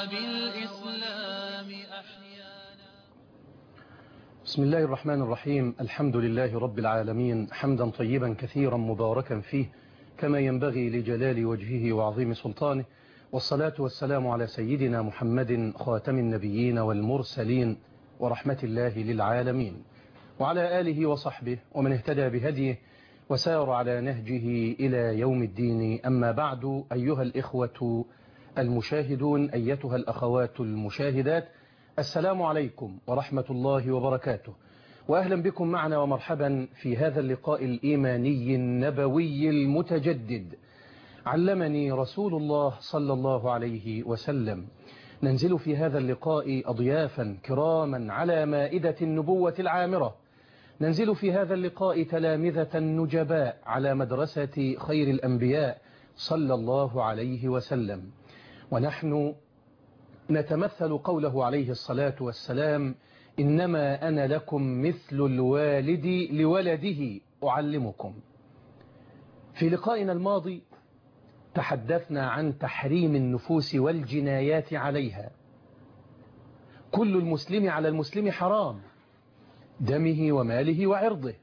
وبالإسلام أحيانا بسم الله الرحمن الرحيم الحمد لله رب العالمين حمدا طيبا كثيرا مباركا فيه كما ينبغي لجلال وجهه وعظيم سلطانه والصلاة والسلام على سيدنا محمد خاتم النبيين والمرسلين ورحمة الله للعالمين وعلى آله وصحبه ومن اهتدى بهديه وسار على نهجه إلى يوم الدين أما بعد أيها الإخوة المشاهدون أيتها الأخوات المشاهدات السلام عليكم ورحمة الله وبركاته وأهلا بكم معنا ومرحبا في هذا اللقاء الإيماني النبوي المتجدد علمني رسول الله صلى الله عليه وسلم ننزل في هذا اللقاء أضيافا كراما على مائدة النبوة العامرة ننزل في هذا اللقاء تلامذة نجباء على مدرسة خير الأنبياء صلى الله عليه وسلم ونحن نتمثل قوله عليه الصلاة والسلام إنما أنا لكم مثل الوالد لولده أعلمكم في لقائنا الماضي تحدثنا عن تحريم النفوس والجنايات عليها كل المسلم على المسلم حرام دمه وماله وعرضه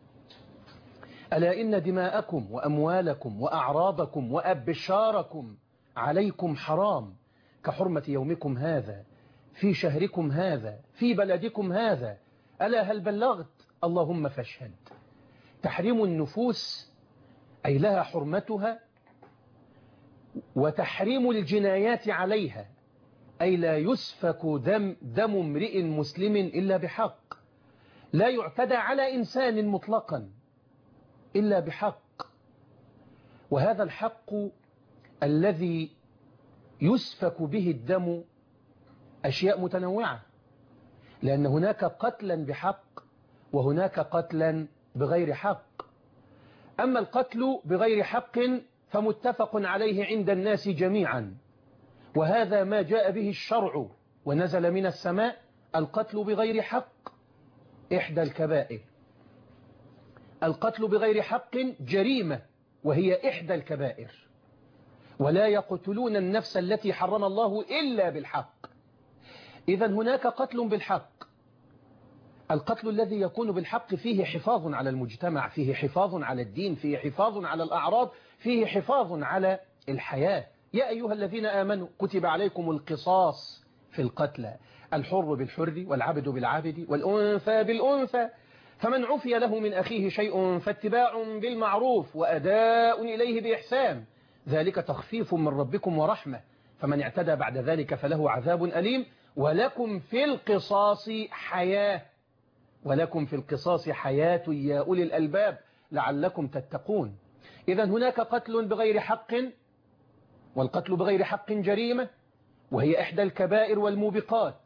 ألا إن دماءكم وأموالكم وأعراضكم وأبشاركم عليكم حرام كحرمة يومكم هذا في شهركم هذا في بلدكم هذا ألا هل بلغت اللهم فاشهد تحريم النفوس أي لها حرمتها وتحريم الجنايات عليها أي لا يسفك دم, دم امرئ مسلم إلا بحق لا يعتدى على إنسان مطلقا إلا بحق وهذا الحق الذي يسفك به الدم أشياء متنوعة لأن هناك قتلا بحق وهناك قتلا بغير حق أما القتل بغير حق فمتفق عليه عند الناس جميعا وهذا ما جاء به الشرع ونزل من السماء القتل بغير حق إحدى الكبائر القتل بغير حق جريمة وهي إحدى الكبائر ولا يقتلون النفس التي حرم الله إلا بالحق إذا هناك قتل بالحق القتل الذي يكون بالحق فيه حفاظ على المجتمع فيه حفاظ على الدين فيه حفاظ على الأعراض فيه حفاظ على الحياة يا أيها الذين آمنوا كتب عليكم القصاص في القتلى الحر بالحر والعبد بالعبد والأنثى بالأنثى فمن عفي له من أخيه شيء فاتباع بالمعروف وأداء إليه بإحسان ذلك تخفيف من ربكم ورحمة فمن اعتدى بعد ذلك فله عذاب أليم ولكم في القصاص حياة ولكم في القصاص حياة يا أولي الألباب لعلكم تتقون إذا هناك قتل بغير حق والقتل بغير حق جريمة وهي إحدى الكبائر والموبقات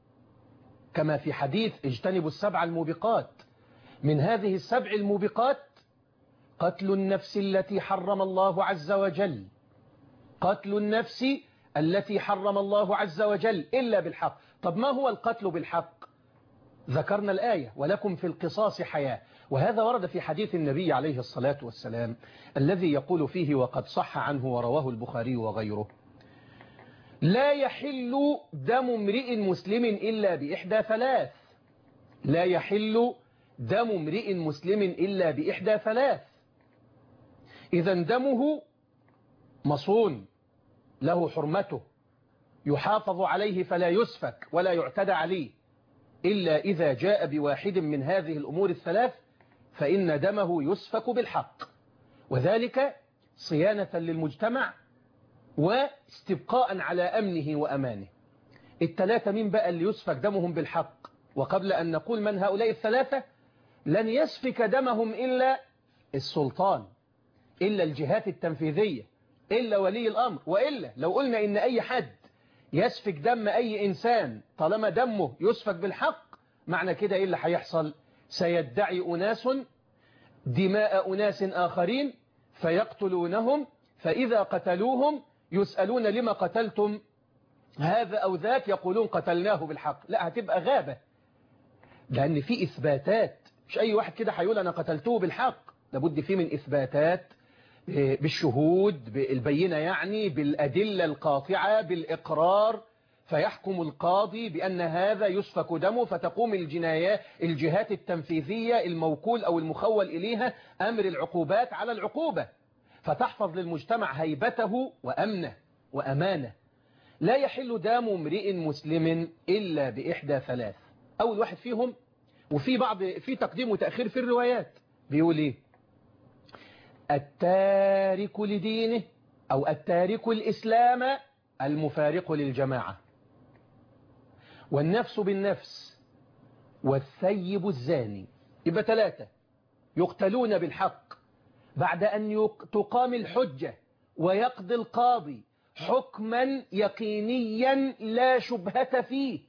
كما في حديث اجتنبوا السبع الموبقات من هذه السبع الموبقات قتل النفس التي حرم الله عز وجل قتل النفس التي حرم الله عز وجل إلا بالحق طب ما هو القتل بالحق ذكرنا الآية ولكم في القصاص حياة وهذا ورد في حديث النبي عليه الصلاة والسلام الذي يقول فيه وقد صح عنه ورواه البخاري وغيره لا يحل دم امرئ مسلم إلا بإحدى ثلاث لا يحل دم امرئ مسلم إلا بإحدى ثلاث إذا دمه مصون له حرمته يحافظ عليه فلا يسفك ولا يعتدى عليه إلا إذا جاء بواحد من هذه الأمور الثلاث فإن دمه يسفك بالحق وذلك صيانة للمجتمع واستبقاء على أمنه وأمانه الثلاثة من بقى اللي يسفك دمهم بالحق وقبل أن نقول من هؤلاء الثلاثة لن يسفك دمهم إلا السلطان إلا الجهات التنفيذية إلا ولي الأمر وإلا لو قلنا إن أي حد يسفك دم أي إنسان طالما دمه يسفك بالحق معنى كده إيه اللي هيحصل سيدعي أناس دماء أناس آخرين فيقتلونهم فإذا قتلوهم يسألون لما قتلتم هذا أو ذاك يقولون قتلناه بالحق لا هتبقى غابة لأن في إثباتات مش أي واحد كده هيقول أنا قتلته بالحق لابد فيه من إثباتات بالشهود بالبينة يعني بالأدلة القاطعة بالإقرار فيحكم القاضي بأن هذا يسفك دمه فتقوم الجنايات الجهات التنفيذية الموكول أو المخول إليها أمر العقوبات على العقوبة فتحفظ للمجتمع هيبته وأمنه وأمانه لا يحل دام امرئ مسلم إلا بإحدى ثلاث أول واحد فيهم وفي بعض في تقديم وتأخير في الروايات بيقول إيه التارك لدينه أو التارك الإسلام المفارق للجماعة والنفس بالنفس والثيب الزاني يبقى ثلاثة يقتلون بالحق بعد أن تقام الحجة ويقضي القاضي حكما يقينيا لا شبهة فيه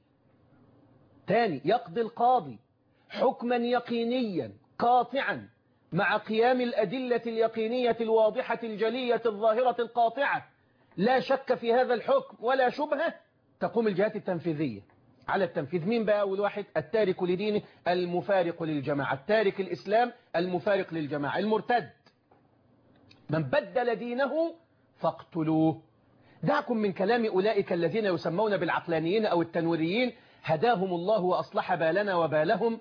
تاني يقضي القاضي حكما يقينيا قاطعا مع قيام الأدلة اليقينية الواضحة الجلية الظاهرة القاطعة لا شك في هذا الحكم ولا شبهة تقوم الجهات التنفيذية على التنفيذ مين بقى أول واحد التارك لدينه المفارق للجماعة التارك الإسلام المفارق للجماعة المرتد من بدل دينه فاقتلوه دعكم من كلام أولئك الذين يسمون بالعقلانيين أو التنويريين هداهم الله وأصلح بالنا وبالهم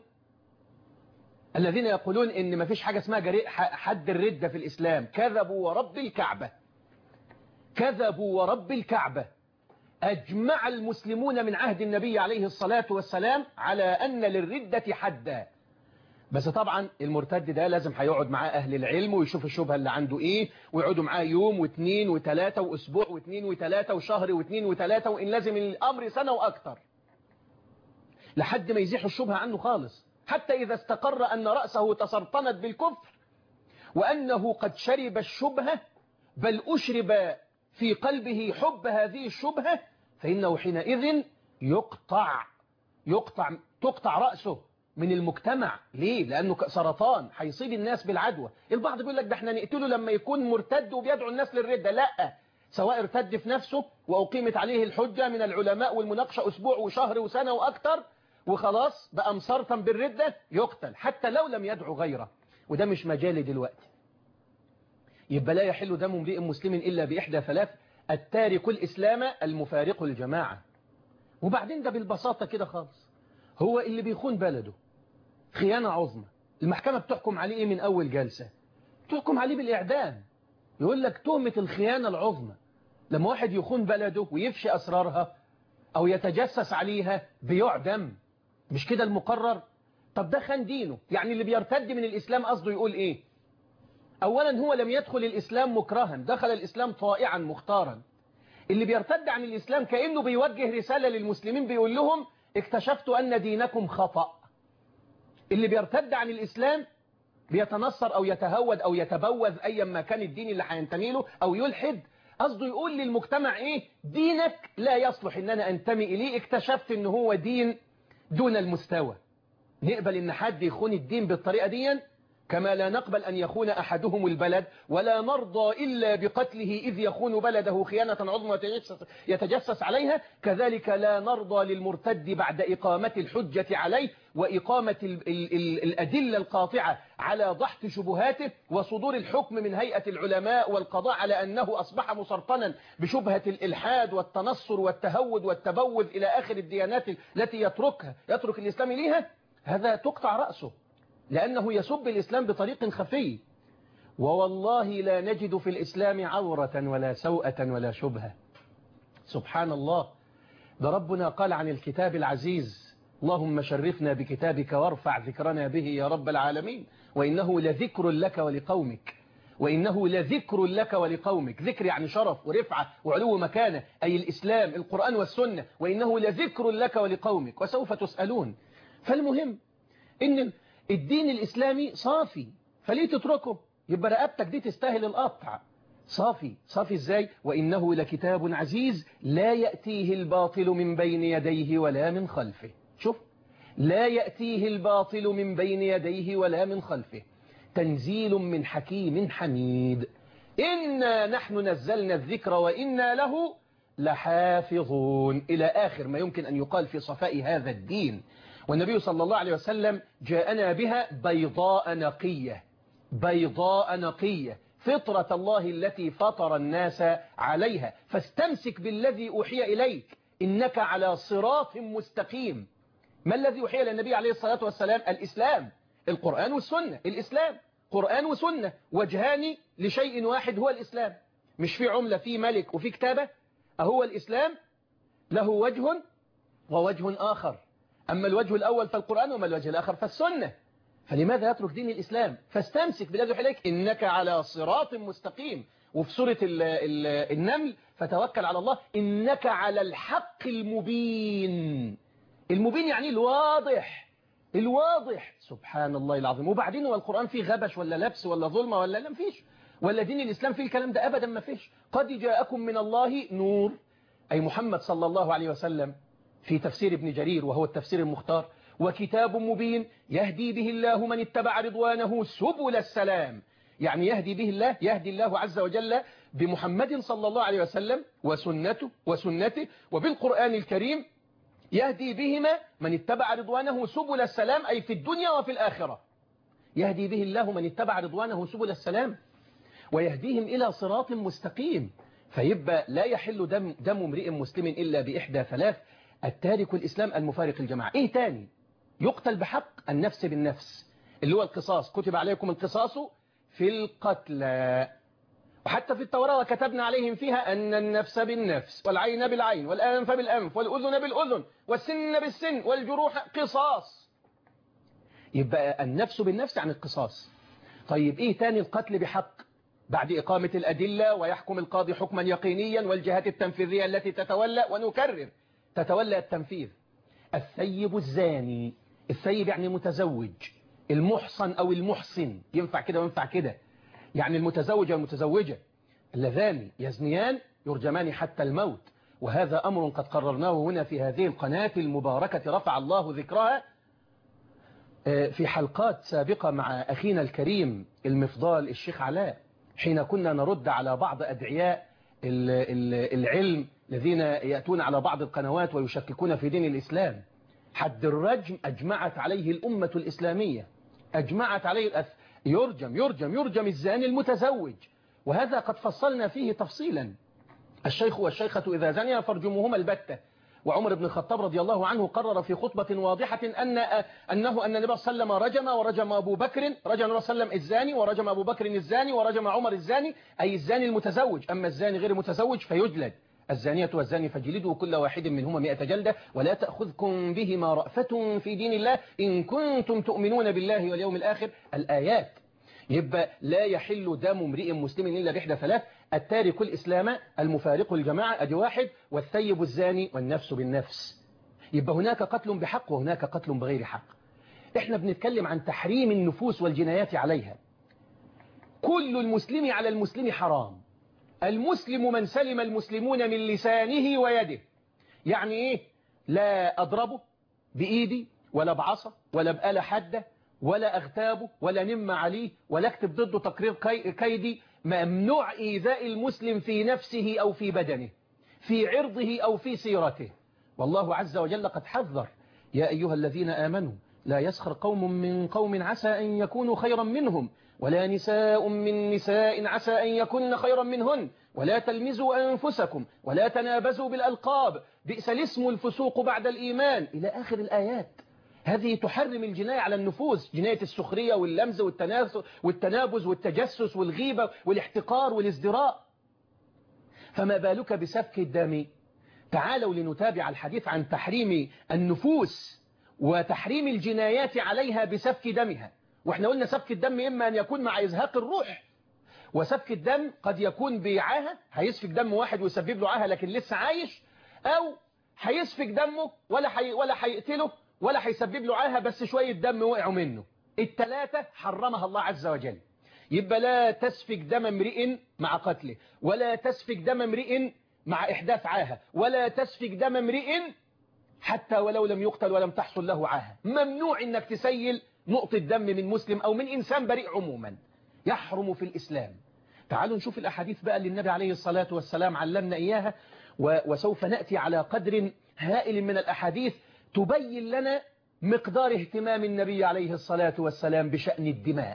الذين يقولون إن ما فيش حاجة اسمها جريء حد الردة في الإسلام كذبوا ورب الكعبة كذبوا ورب الكعبة أجمع المسلمون من عهد النبي عليه الصلاة والسلام على أن للردة حدا بس طبعا المرتد ده لازم هيقعد معاه أهل العلم ويشوف الشبهة اللي عنده إيه ويقعدوا معاه يوم واثنين وثلاثة وأسبوع واثنين وثلاثة وشهر واثنين وثلاثة وإن لازم الأمر سنة وأكثر لحد ما يزيحوا الشبهة عنه خالص حتى إذا استقر أن رأسه تسرطنت بالكفر وأنه قد شرب الشبهة بل أشرب في قلبه حب هذه الشبهة فإنه حينئذ يقطع يقطع تقطع رأسه من المجتمع ليه؟ لأنه سرطان هيصيب الناس بالعدوى البعض بيقول لك ده احنا نقتله لما يكون مرتد وبيدعو الناس للردة لا سواء ارتد في نفسه وأقيمت عليه الحجة من العلماء والمناقشة أسبوع وشهر وسنة وأكثر وخلاص بقى مسرطا بالردة يقتل حتى لو لم يدعو غيره وده مش مجالي دلوقتي يبقى لا يحل دم امرئ مسلم إلا بإحدى ثلاث التارك الإسلام المفارق للجماعة وبعدين ده بالبساطة كده خالص هو اللي بيخون بلده خيانة عظمى المحكمة بتحكم عليه إيه من أول جلسة تحكم عليه بالإعدام يقول لك تهمة الخيانة العظمى لما واحد يخون بلده ويفشي أسرارها أو يتجسس عليها بيعدم مش كده المقرر طب ده خان دينه يعني اللي بيرتد من الإسلام قصده يقول إيه أولا هو لم يدخل الإسلام مكرها دخل الإسلام طائعا مختارا اللي بيرتد عن الإسلام كأنه بيوجه رسالة للمسلمين بيقول لهم اكتشفت أن دينكم خطأ اللي بيرتد عن الإسلام بيتنصر أو يتهود أو يتبوذ أيا ما كان الدين اللي هينتمي له أو يلحد قصده يقول للمجتمع إيه دينك لا يصلح إن أنا أنتمي إليه اكتشفت إن هو دين دون المستوى نقبل إن حد يخون الدين بالطريقة دي كما لا نقبل أن يخون أحدهم البلد ولا نرضى إلا بقتله إذ يخون بلده خيانة عظمى يتجسس عليها كذلك لا نرضى للمرتد بعد إقامة الحجة عليه وإقامة ال ال ال الأدلة القاطعة على ضحك شبهاته وصدور الحكم من هيئة العلماء والقضاء على أنه أصبح مسرطنا بشبهة الإلحاد والتنصر والتهود والتبوذ إلى آخر الديانات التي يتركها يترك الإسلام ليها هذا تقطع رأسه لأنه يسب الإسلام بطريق خفي ووالله لا نجد في الإسلام عورة ولا سوءة ولا شبهة سبحان الله ده ربنا قال عن الكتاب العزيز اللهم شرفنا بكتابك وارفع ذكرنا به يا رب العالمين وإنه لذكر لك ولقومك وإنه لذكر لك ولقومك ذكر يعني شرف ورفعة وعلو مكانة أي الإسلام القرآن والسنة وإنه لذكر لك ولقومك وسوف تسألون فالمهم إن الدين الإسلامي صافي فليه تتركه يبقى رقبتك دي تستاهل القطع صافي صافي ازاي وإنه لكتاب عزيز لا يأتيه الباطل من بين يديه ولا من خلفه شوف لا يأتيه الباطل من بين يديه ولا من خلفه تنزيل من حكيم حميد إنا نحن نزلنا الذكر وإنا له لحافظون إلى آخر ما يمكن أن يقال في صفاء هذا الدين والنبي صلى الله عليه وسلم جاءنا بها بيضاء نقية بيضاء نقية فطرة الله التي فطر الناس عليها فاستمسك بالذي أوحي إليك إنك على صراط مستقيم ما الذي يوحي للنبي عليه الصلاة والسلام الإسلام القرآن والسنة الإسلام قرآن وسنة وجهان لشيء واحد هو الإسلام مش في عملة في ملك وفي كتابة أهو الإسلام له وجه ووجه آخر أما الوجه الأول فالقرآن وما الوجه الآخر فالسنة فلماذا يترك دين الإسلام فاستمسك بالذي يوحي إليك إنك على صراط مستقيم وفي سورة ال ال النمل فتوكل على الله إنك على الحق المبين المبين يعني الواضح الواضح سبحان الله العظيم وبعدين هو القرآن فيه غبش ولا لبس ولا ظلمة ولا لا فيش ولا دين الإسلام فيه الكلام ده أبدا ما فيش قد جاءكم من الله نور أي محمد صلى الله عليه وسلم في تفسير ابن جرير وهو التفسير المختار وكتاب مبين يهدي به الله من اتبع رضوانه سبل السلام يعني يهدي به الله يهدي الله عز وجل بمحمد صلى الله عليه وسلم وسنته وسنته وبالقرآن الكريم يهدي بهما من اتبع رضوانه سبل السلام أي في الدنيا وفي الآخرة يهدي به الله من اتبع رضوانه سبل السلام ويهديهم إلى صراط مستقيم فيبقى لا يحل دم, دم امرئ مسلم إلا بإحدى ثلاث التارك الإسلام المفارق الجماعة إيه تاني يقتل بحق النفس بالنفس اللي هو القصاص كتب عليكم القصاص في القتلى وحتى في التوراة وكتبنا عليهم فيها أن النفس بالنفس والعين بالعين والأنف بالأنف والأذن بالأذن والسن بالسن والجروح قصاص يبقى النفس بالنفس عن القصاص طيب إيه تاني القتل بحق بعد إقامة الأدلة ويحكم القاضي حكما يقينيا والجهات التنفيذية التي تتولى ونكرر تتولى التنفيذ الثيب الزاني الثيب يعني متزوج المحصن أو المحسن ينفع كده وينفع كده يعني المتزوج والمتزوجة اللذان يزنيان يرجمان حتى الموت وهذا أمر قد قررناه هنا في هذه القناة المباركة رفع الله ذكرها في حلقات سابقة مع أخينا الكريم المفضال الشيخ علاء حين كنا نرد على بعض أدعياء العلم الذين يأتون على بعض القنوات ويشككون في دين الإسلام حد الرجم أجمعت عليه الأمة الإسلامية أجمعت عليه الأث... يرجم يرجم يرجم الزاني المتزوج وهذا قد فصلنا فيه تفصيلا الشيخ والشيخة إذا زنيا فارجموهما البتة وعمر بن الخطاب رضي الله عنه قرر في خطبة واضحة أن أنه أن النبي صلى الله عليه وسلم رجم ورجم أبو بكر رجم النبي صلى الله عليه وسلم الزاني ورجم أبو بكر الزاني ورجم عمر الزاني أي الزاني المتزوج أما الزاني غير المتزوج فيجلد الزانية والزاني فجلدوا كل واحد منهما مئة جلدة ولا تأخذكم بهما رأفة في دين الله إن كنتم تؤمنون بالله واليوم الآخر الآيات يبقى لا يحل دم امرئ مسلم إلا بإحدى ثلاث التارك الإسلام المفارق الجماعة أدي واحد والثيب الزاني والنفس بالنفس يبقى هناك قتل بحق وهناك قتل بغير حق احنا بنتكلم عن تحريم النفوس والجنايات عليها كل المسلم على المسلم حرام المسلم من سلم المسلمون من لسانه ويده يعني ايه لا اضربه بايدي ولا بعصا ولا بآلة حادة ولا اغتابه ولا نم عليه ولا اكتب ضده تقرير كيدي ممنوع ايذاء المسلم في نفسه او في بدنه في عرضه او في سيرته والله عز وجل قد حذر يا ايها الذين امنوا لا يسخر قوم من قوم عسى ان يكونوا خيرا منهم ولا نساء من نساء عسى أن يكن خيرا منهن ولا تلمزوا أنفسكم ولا تنابزوا بالألقاب بئس الاسم الفسوق بعد الإيمان إلى آخر الآيات هذه تحرم الجناية على النفوس جناية السخرية واللمز والتنابز والتجسس والغيبة والاحتقار والازدراء فما بالك بسفك الدم تعالوا لنتابع الحديث عن تحريم النفوس وتحريم الجنايات عليها بسفك دمها واحنا قلنا سفك الدم إما أن يكون مع إزهاق الروح وسفك الدم قد يكون بعاهة هيسفك دم واحد ويسبب له عاهة لكن لسه عايش أو هيسفك دمه ولا حي ولا هيقتله ولا هيسبب له عاهة بس شوية دم وقعوا منه التلاتة حرمها الله عز وجل يبقى لا تسفك دم امرئ مع قتله ولا تسفك دم امرئ مع إحداث عاهة ولا تسفك دم امرئ حتى ولو لم يقتل ولم تحصل له عاهة ممنوع انك تسيل نقطة دم من مسلم أو من إنسان بريء عموما يحرم في الإسلام تعالوا نشوف الأحاديث بقى اللي النبي عليه الصلاة والسلام علمنا إياها وسوف نأتي على قدر هائل من الأحاديث تبين لنا مقدار اهتمام النبي عليه الصلاة والسلام بشأن الدماء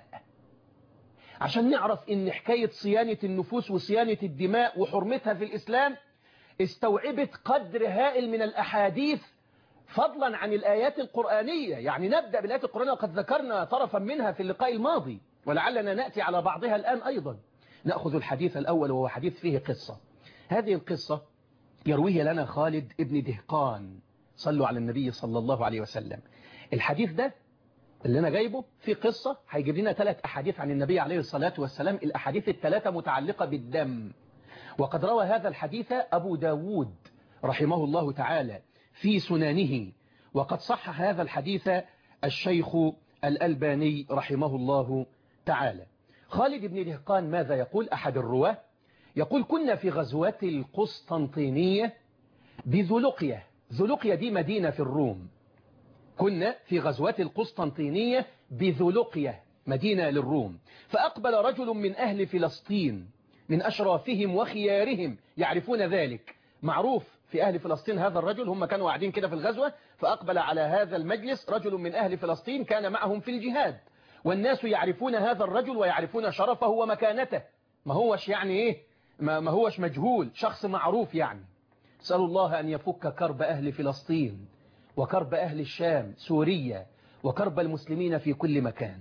عشان نعرف ان حكاية صيانة النفوس وصيانة الدماء وحرمتها في الإسلام استوعبت قدر هائل من الأحاديث فضلا عن الآيات القرآنية يعني نبدأ بالآيات القرآنية وقد ذكرنا طرفا منها في اللقاء الماضي ولعلنا نأتي على بعضها الآن أيضا نأخذ الحديث الأول وهو حديث فيه قصة هذه القصة يرويها لنا خالد ابن دهقان صلوا على النبي صلى الله عليه وسلم الحديث ده اللي أنا جايبه في قصة هيجيب لنا ثلاث أحاديث عن النبي عليه الصلاة والسلام الأحاديث الثلاثة متعلقة بالدم وقد روى هذا الحديث أبو داود رحمه الله تعالى في سنانه وقد صح هذا الحديث الشيخ الألباني رحمه الله تعالى خالد بن دهقان ماذا يقول أحد الرواه يقول كنا في غزوة القسطنطينية بذلقية ذلقية دي مدينة في الروم كنا في غزوة القسطنطينية بذلقية مدينة للروم فأقبل رجل من أهل فلسطين من أشرافهم وخيارهم يعرفون ذلك معروف في أهل فلسطين هذا الرجل هم كانوا قاعدين كده في الغزوة فأقبل على هذا المجلس رجل من أهل فلسطين كان معهم في الجهاد والناس يعرفون هذا الرجل ويعرفون شرفه ومكانته ما هوش يعني إيه ما, ما هوش مجهول شخص معروف يعني سأل الله أن يفك كرب أهل فلسطين وكرب أهل الشام سوريا وكرب المسلمين في كل مكان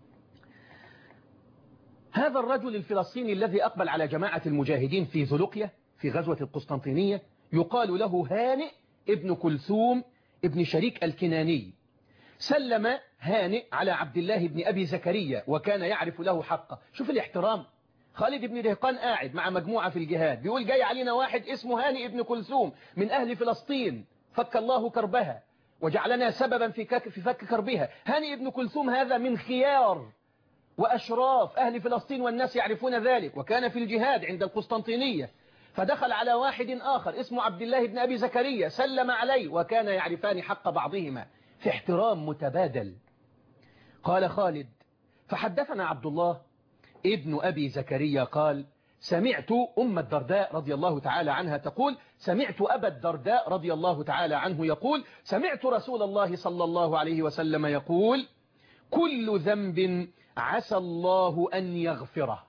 هذا الرجل الفلسطيني الذي أقبل على جماعة المجاهدين في ذلقية في غزوة القسطنطينية يقال له هانئ ابن كلثوم ابن شريك الكناني سلم هانئ على عبد الله بن أبي زكريا وكان يعرف له حقه شوف الاحترام خالد بن دهقان قاعد مع مجموعة في الجهاد بيقول جاي علينا واحد اسمه هانئ ابن كلثوم من أهل فلسطين فك الله كربها وجعلنا سببا في في فك كربها هانئ ابن كلثوم هذا من خيار وأشراف أهل فلسطين والناس يعرفون ذلك وكان في الجهاد عند القسطنطينية فدخل على واحد آخر اسمه عبد الله بن أبي زكريا سلم عليه وكان يعرفان حق بعضهما في احترام متبادل قال خالد فحدثنا عبد الله ابن أبي زكريا قال سمعت أم الدرداء رضي الله تعالى عنها تقول سمعت أبا الدرداء رضي الله تعالى عنه يقول سمعت رسول الله صلى الله عليه وسلم يقول كل ذنب عسى الله أن يغفره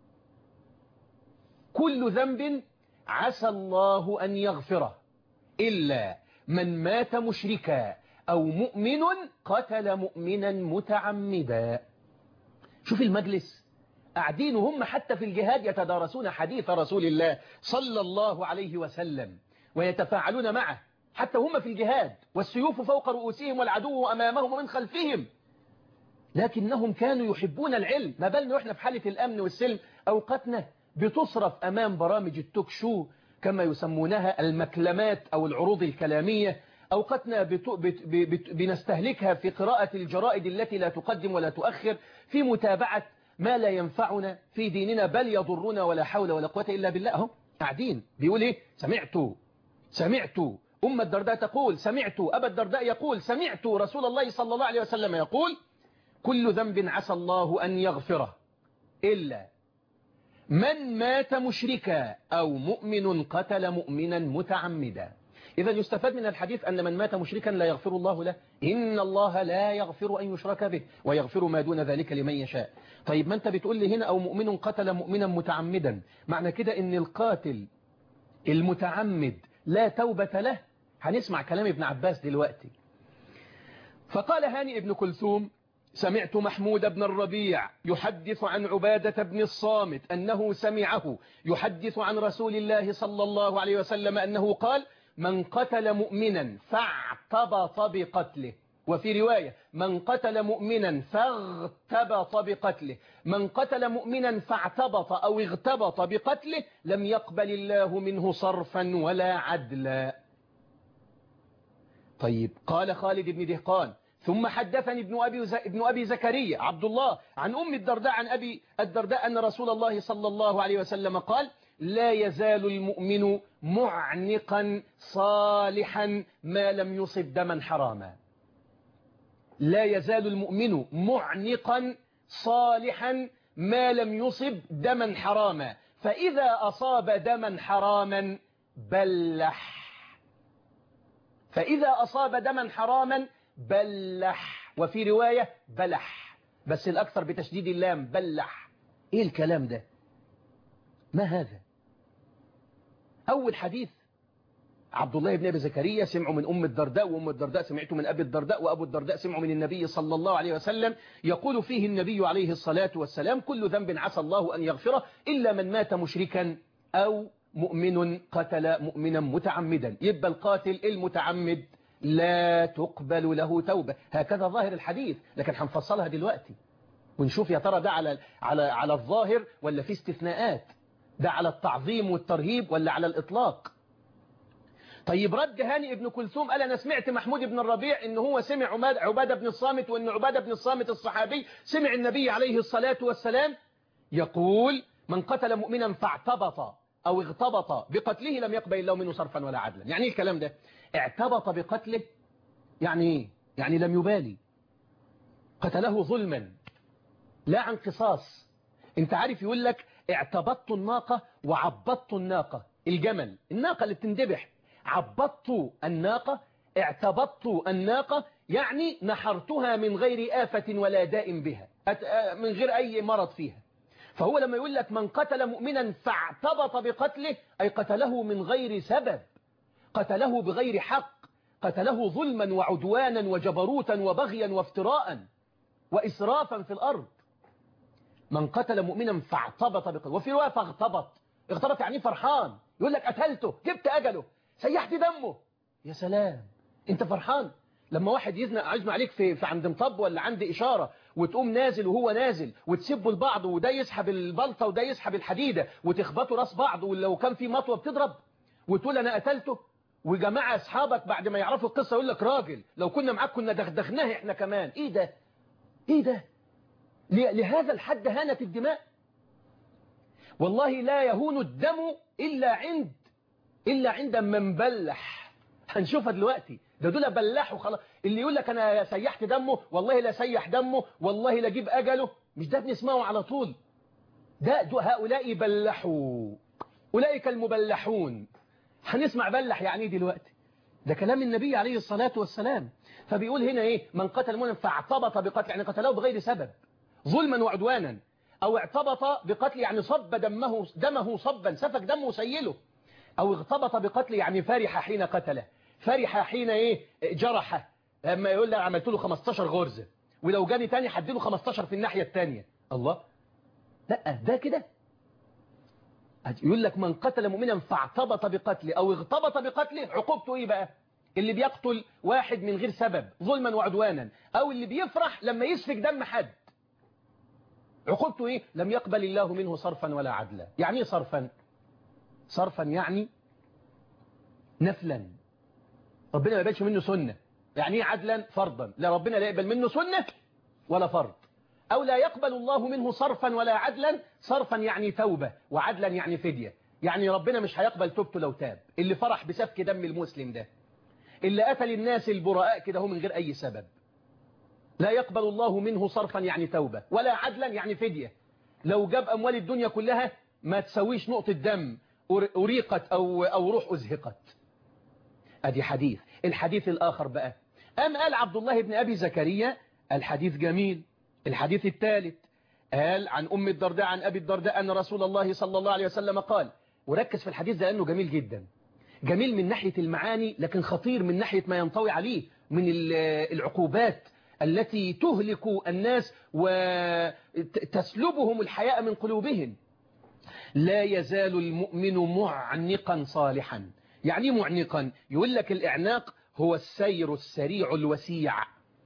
كل ذنب عسى الله أن يغفره إلا من مات مشركا أو مؤمن قتل مؤمنا متعمدا شوف المجلس قاعدين وهم حتى في الجهاد يتدارسون حديث رسول الله صلى الله عليه وسلم ويتفاعلون معه حتى هم في الجهاد والسيوف فوق رؤوسهم والعدو أمامهم ومن خلفهم لكنهم كانوا يحبون العلم ما بالنا وإحنا في حالة الأمن والسلم أوقاتنا بتصرف أمام برامج التوك شو كما يسمونها المكلمات أو العروض الكلامية أوقاتنا بت... بت... بت... بنستهلكها في قراءة الجرائد التي لا تقدم ولا تؤخر في متابعة ما لا ينفعنا في ديننا بل يضرنا ولا حول ولا قوة إلا بالله هم قاعدين بيقول إيه سمعت سمعت أم الدرداء تقول سمعت أبا الدرداء يقول سمعت رسول الله صلى الله عليه وسلم يقول كل ذنب عسى الله أن يغفره إلا من مات مشركا أو مؤمن قتل مؤمنا متعمدا إذا يستفاد من الحديث أن من مات مشركا لا يغفر الله له إن الله لا يغفر أن يشرك به ويغفر ما دون ذلك لمن يشاء طيب ما أنت بتقول لي هنا أو مؤمن قتل مؤمنا متعمدا معنى كده أن القاتل المتعمد لا توبة له هنسمع كلام ابن عباس دلوقتي فقال هاني ابن كلثوم سمعت محمود بن الربيع يحدث عن عبادة بن الصامت أنه سمعه يحدث عن رسول الله صلى الله عليه وسلم أنه قال من قتل مؤمنا فاعتبط بقتله وفي رواية من قتل مؤمنا فاغتبط بقتله من قتل مؤمنا فاعتبط أو اغتبط بقتله لم يقبل الله منه صرفا ولا عدلا طيب قال خالد بن دهقان ثم حدثني ابن أبي, ابن أبي زكريا عبد الله عن أم الدرداء عن أبي الدرداء أن رسول الله صلى الله عليه وسلم قال لا يزال المؤمن معنقا صالحا ما لم يصب دما حراما لا يزال المؤمن معنقا صالحا ما لم يصب دما حراما فإذا أصاب دما حراما بلح فإذا أصاب دما حراما بلح وفي رواية بلح بس الأكثر بتشديد اللام بلح إيه الكلام ده ما هذا أول حديث عبد الله بن أبي زكريا سمعوا من أم الدرداء وأم الدرداء سمعته من أبي الدرداء وأبو الدرداء سمعوا من النبي صلى الله عليه وسلم يقول فيه النبي عليه الصلاة والسلام كل ذنب عسى الله أن يغفره إلا من مات مشركا أو مؤمن قتل مؤمنا متعمدا يبقى القاتل المتعمد لا تقبل له توبة هكذا ظاهر الحديث لكن هنفصلها دلوقتي ونشوف يا ترى ده على على على الظاهر ولا في استثناءات ده على التعظيم والترهيب ولا على الإطلاق طيب رد هاني ابن كلثوم قال أنا سمعت محمود بن الربيع إن هو سمع عبادة بن الصامت وإن عبادة بن الصامت الصحابي سمع النبي عليه الصلاة والسلام يقول من قتل مؤمنا فاعتبط أو اغتبط بقتله لم يقبل الله منه صرفا ولا عدلا يعني ايه الكلام ده اعتبط بقتله يعني ايه يعني لم يبالي قتله ظلما لا عن قصاص انت عارف يقول لك اعتبطت الناقة وعبطت الناقة الجمل الناقة اللي بتندبح عبطت الناقة اعتبطت الناقة يعني نحرتها من غير آفة ولا داء بها من غير أي مرض فيها فهو لما يقول لك من قتل مؤمنا فاعتبط بقتله أي قتله من غير سبب قتله بغير حق قتله ظلما وعدوانا وجبروتا وبغيا وافتراء وإسرافا في الأرض من قتل مؤمنا فاعتبط بقتله وفي رواية فاغتبط اغتبط يعني فرحان يقول لك قتلته جبت أجله سيحت دمه يا سلام انت فرحان لما واحد يزنق عزم عليك في, في عند مطب ولا عند إشارة وتقوم نازل وهو نازل وتسبوا لبعض وده يسحب البلطة وده يسحب الحديدة وتخبطوا راس بعض ولو كان في مطوة بتضرب وتقول أنا قتلته وجماعة أصحابك بعد ما يعرفوا القصة يقول لك راجل لو كنا معاك كنا دغدغناه احنا كمان ايه ده ايه ده لهذا الحد هانت الدماء والله لا يهون الدم إلا عند إلا عند من بلح هنشوفها دلوقتي ده دول بلحوا خلاص اللي يقول لك أنا سيحت دمه والله لا سيح دمه والله لا جيب أجله مش ده بنسمعه على طول ده, ده هؤلاء بلحوا أولئك المبلحون هنسمع بلح يعني ايه دلوقتي ده كلام النبي عليه الصلاة والسلام فبيقول هنا ايه من قتل مؤمنا فاعتبط بقتل يعني قتله بغير سبب ظلما وعدوانا او اعتبط بقتل يعني صب دمه دمه صبا سفك دمه سيله او اغتبط بقتل يعني فرح حين قتله فرح حين ايه جرحه لما يقول لك عملت له 15 غرزة ولو جاني تاني هديله 15 في الناحية التانية الله لا ده كده يقول لك من قتل مؤمنا فاعتبط بقتله او اغتبط بقتله عقوبته ايه بقى اللي بيقتل واحد من غير سبب ظلما وعدوانا او اللي بيفرح لما يسفك دم حد عقوبته ايه لم يقبل الله منه صرفا ولا عدلا يعني ايه صرفا صرفا يعني نفلا ربنا ما يقبلش منه سنة يعني ايه عدلا فرضا لا ربنا لا يقبل منه سنة ولا فرض أو لا يقبل الله منه صرفا ولا عدلا صرفا يعني توبة وعدلا يعني فدية يعني ربنا مش هيقبل توبته لو تاب اللي فرح بسفك دم المسلم ده اللي قتل الناس البراء كده هو من غير أي سبب لا يقبل الله منه صرفا يعني توبة ولا عدلا يعني فدية لو جاب أموال الدنيا كلها ما تسويش نقطة دم أريقت أو, أو روح أزهقت أدي حديث الحديث الآخر بقى أم قال عبد الله بن أبي زكريا الحديث جميل الحديث الثالث قال عن أم الدرداء عن أبي الدرداء أن رسول الله صلى الله عليه وسلم قال وركز في الحديث ده لأنه جميل جدا جميل من ناحية المعاني لكن خطير من ناحية ما ينطوي عليه من العقوبات التي تهلك الناس وتسلبهم الحياء من قلوبهم لا يزال المؤمن معنقا صالحا يعني معنقا يقول لك الإعناق هو السير السريع الوسيع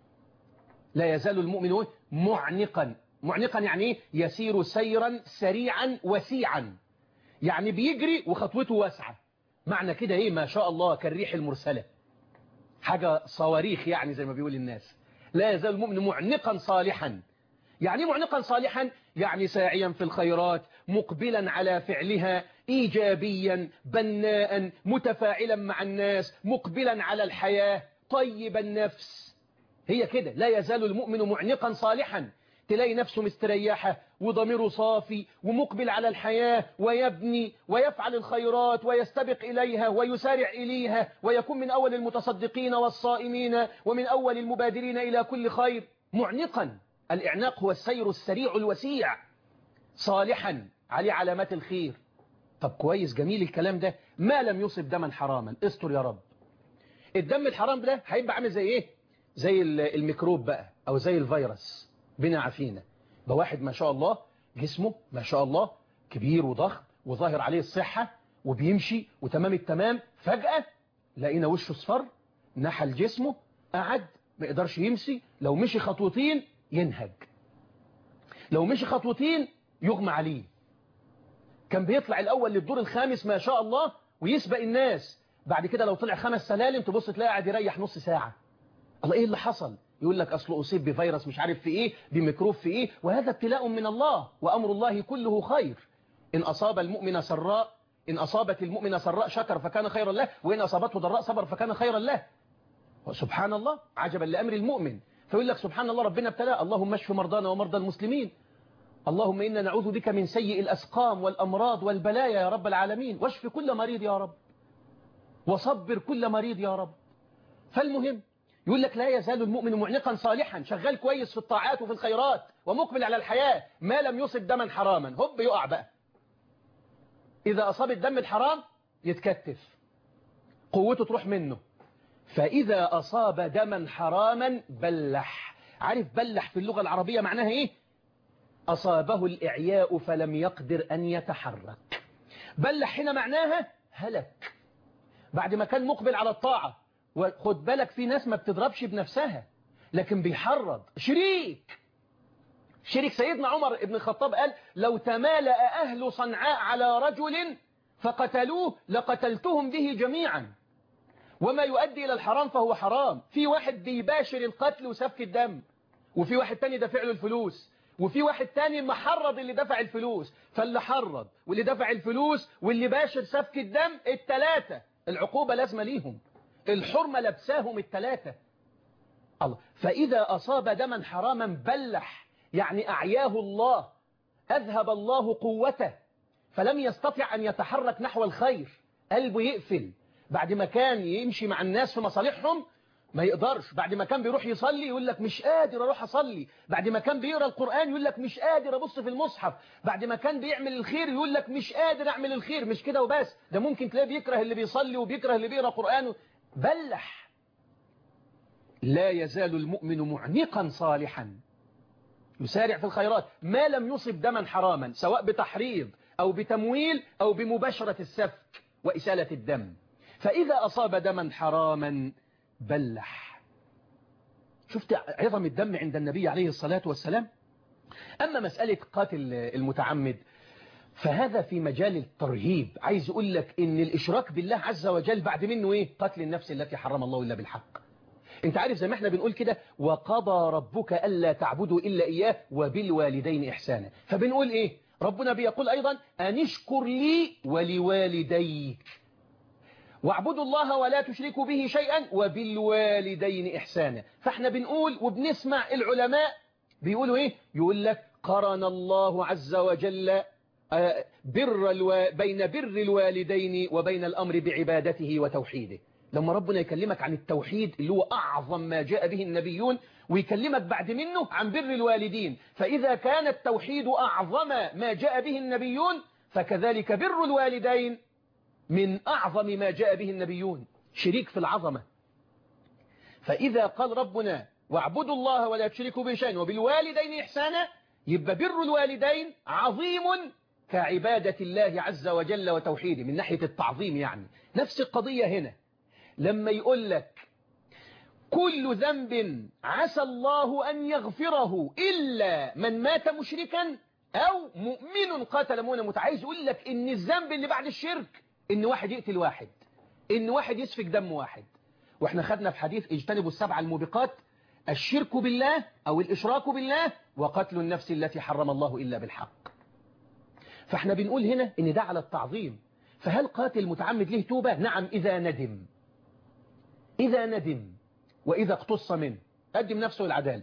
لا يزال المؤمن معنقا معنقا يعني ايه يسير سيرا سريعا وسيعا يعني بيجري وخطوته واسعة معنى كده ايه ما شاء الله كالريح المرسلة حاجة صواريخ يعني زي ما بيقول الناس لا يزال المؤمن معنقا صالحا يعني معنقا صالحا يعني ساعيا في الخيرات مقبلا على فعلها إيجابيا بناء متفاعلا مع الناس مقبلا على الحياة طيب النفس هي كده لا يزال المؤمن معنقا صالحا تلاقي نفسه مستريحة وضميره صافي ومقبل على الحياة ويبني ويفعل الخيرات ويستبق إليها ويسارع إليها ويكون من أول المتصدقين والصائمين ومن أول المبادرين إلى كل خير معنقا الإعناق هو السير السريع الوسيع صالحا عليه علامات الخير طب كويس جميل الكلام ده ما لم يصب دما حراما استر يا رب الدم الحرام ده هيبقى عامل زي ايه زي الميكروب بقى او زي الفيروس بنا عفينا بواحد ما شاء الله جسمه ما شاء الله كبير وضخم وظاهر عليه الصحة وبيمشي وتمام التمام فجأة لقينا وشه اصفر نحل جسمه قعد ما يقدرش يمشي لو مشي خطوتين ينهج لو مشي خطوتين يغمى عليه كان بيطلع الأول للدور الخامس ما شاء الله ويسبق الناس بعد كده لو طلع خمس سلالم تبص تلاقي قاعد يريح نص ساعة الله ايه اللي حصل يقول لك أصله أصيب بفيروس مش عارف في إيه بميكروب في إيه وهذا ابتلاء من الله وأمر الله كله خير إن أصاب المؤمن سراء إن أصابت المؤمن سراء شكر فكان خيرا له وإن أصابته ضراء صبر فكان خيرا له سبحان الله عجبا لأمر المؤمن فيقول لك سبحان الله ربنا ابتلاء اللهم اشف مرضانا ومرضى المسلمين اللهم إنا نعوذ بك من سيء الأسقام والأمراض والبلايا يا رب العالمين واشف كل مريض يا رب وصبر كل مريض يا رب فالمهم يقول لك لا يزال المؤمن معنقا صالحا شغال كويس في الطاعات وفي الخيرات ومقبل على الحياة ما لم يصب دما حراما هوب يقع بقى إذا أصاب الدم الحرام يتكتف قوته تروح منه فإذا أصاب دما حراما بلح عارف بلح في اللغة العربية معناها إيه أصابه الإعياء فلم يقدر أن يتحرك بلح هنا معناها هلك بعد ما كان مقبل على الطاعة وخد بالك في ناس ما بتضربش بنفسها لكن بيحرض شريك شريك سيدنا عمر بن الخطاب قال لو تمالأ أهل صنعاء على رجل فقتلوه لقتلتهم به جميعا وما يؤدي إلى الحرام فهو حرام في واحد بيباشر القتل وسفك الدم وفي واحد تاني دافع له الفلوس وفي واحد تاني محرض اللي دفع الفلوس فاللي حرض واللي دفع الفلوس واللي باشر سفك الدم التلاتة العقوبة لازمة ليهم الحرمة لبساهم التلاتة الله فإذا أصاب دما حراما بلح يعني أعياه الله أذهب الله قوته فلم يستطع أن يتحرك نحو الخير قلبه يقفل بعد ما كان يمشي مع الناس في مصالحهم ما يقدرش بعد ما كان بيروح يصلي يقول لك مش قادر اروح اصلي بعد ما كان بيقرا القرآن يقول لك مش قادر ابص في المصحف بعد ما كان بيعمل الخير يقول لك مش قادر اعمل الخير مش كده وبس ده ممكن تلاقيه بيكره اللي بيصلي وبيكره اللي بيقرا قرآن بلح لا يزال المؤمن معنقا صالحا يسارع في الخيرات ما لم يصب دما حراما سواء بتحريض أو بتمويل أو بمباشرة السفك وإسالة الدم فإذا أصاب دما حراما بلح شفت عظم الدم عند النبي عليه الصلاة والسلام أما مسألة قاتل المتعمد فهذا في مجال الترهيب عايز يقول لك إن الإشراك بالله عز وجل بعد منه إيه قتل النفس التي حرم الله إلا بالحق انت عارف زي ما احنا بنقول كده وقضى ربك ألا تعبدوا إلا إياه وبالوالدين إحسانا فبنقول إيه ربنا بيقول أيضا أنشكر لي ولوالديك واعبدوا الله ولا تشركوا به شيئا وبالوالدين إحسانا فاحنا بنقول وبنسمع العلماء بيقولوا إيه يقول لك قرن الله عز وجل بر الو... بين بر الوالدين وبين الأمر بعبادته وتوحيده لما ربنا يكلمك عن التوحيد اللي هو أعظم ما جاء به النبيون ويكلمك بعد منه عن بر الوالدين فإذا كان التوحيد أعظم ما جاء به النبيون فكذلك بر الوالدين من أعظم ما جاء به النبيون شريك في العظمة فإذا قال ربنا واعبدوا الله ولا تشركوا به شيئا وبالوالدين إحسانا يبقى بر الوالدين عظيم كعبادة الله عز وجل وتوحيده من ناحية التعظيم يعني نفس القضية هنا لما يقول لك كل ذنب عسى الله أن يغفره إلا من مات مشركا أو مؤمن قاتل مؤمنا متعايز يقول لك إن الذنب اللي بعد الشرك إن واحد يقتل واحد إن واحد يسفك دم واحد وإحنا خدنا في حديث اجتنبوا السبع الموبقات الشرك بالله أو الإشراك بالله وقتل النفس التي حرم الله إلا بالحق فإحنا بنقول هنا إن ده على التعظيم فهل قاتل متعمد له توبة؟ نعم إذا ندم إذا ندم وإذا اقتص منه قدم نفسه العدالة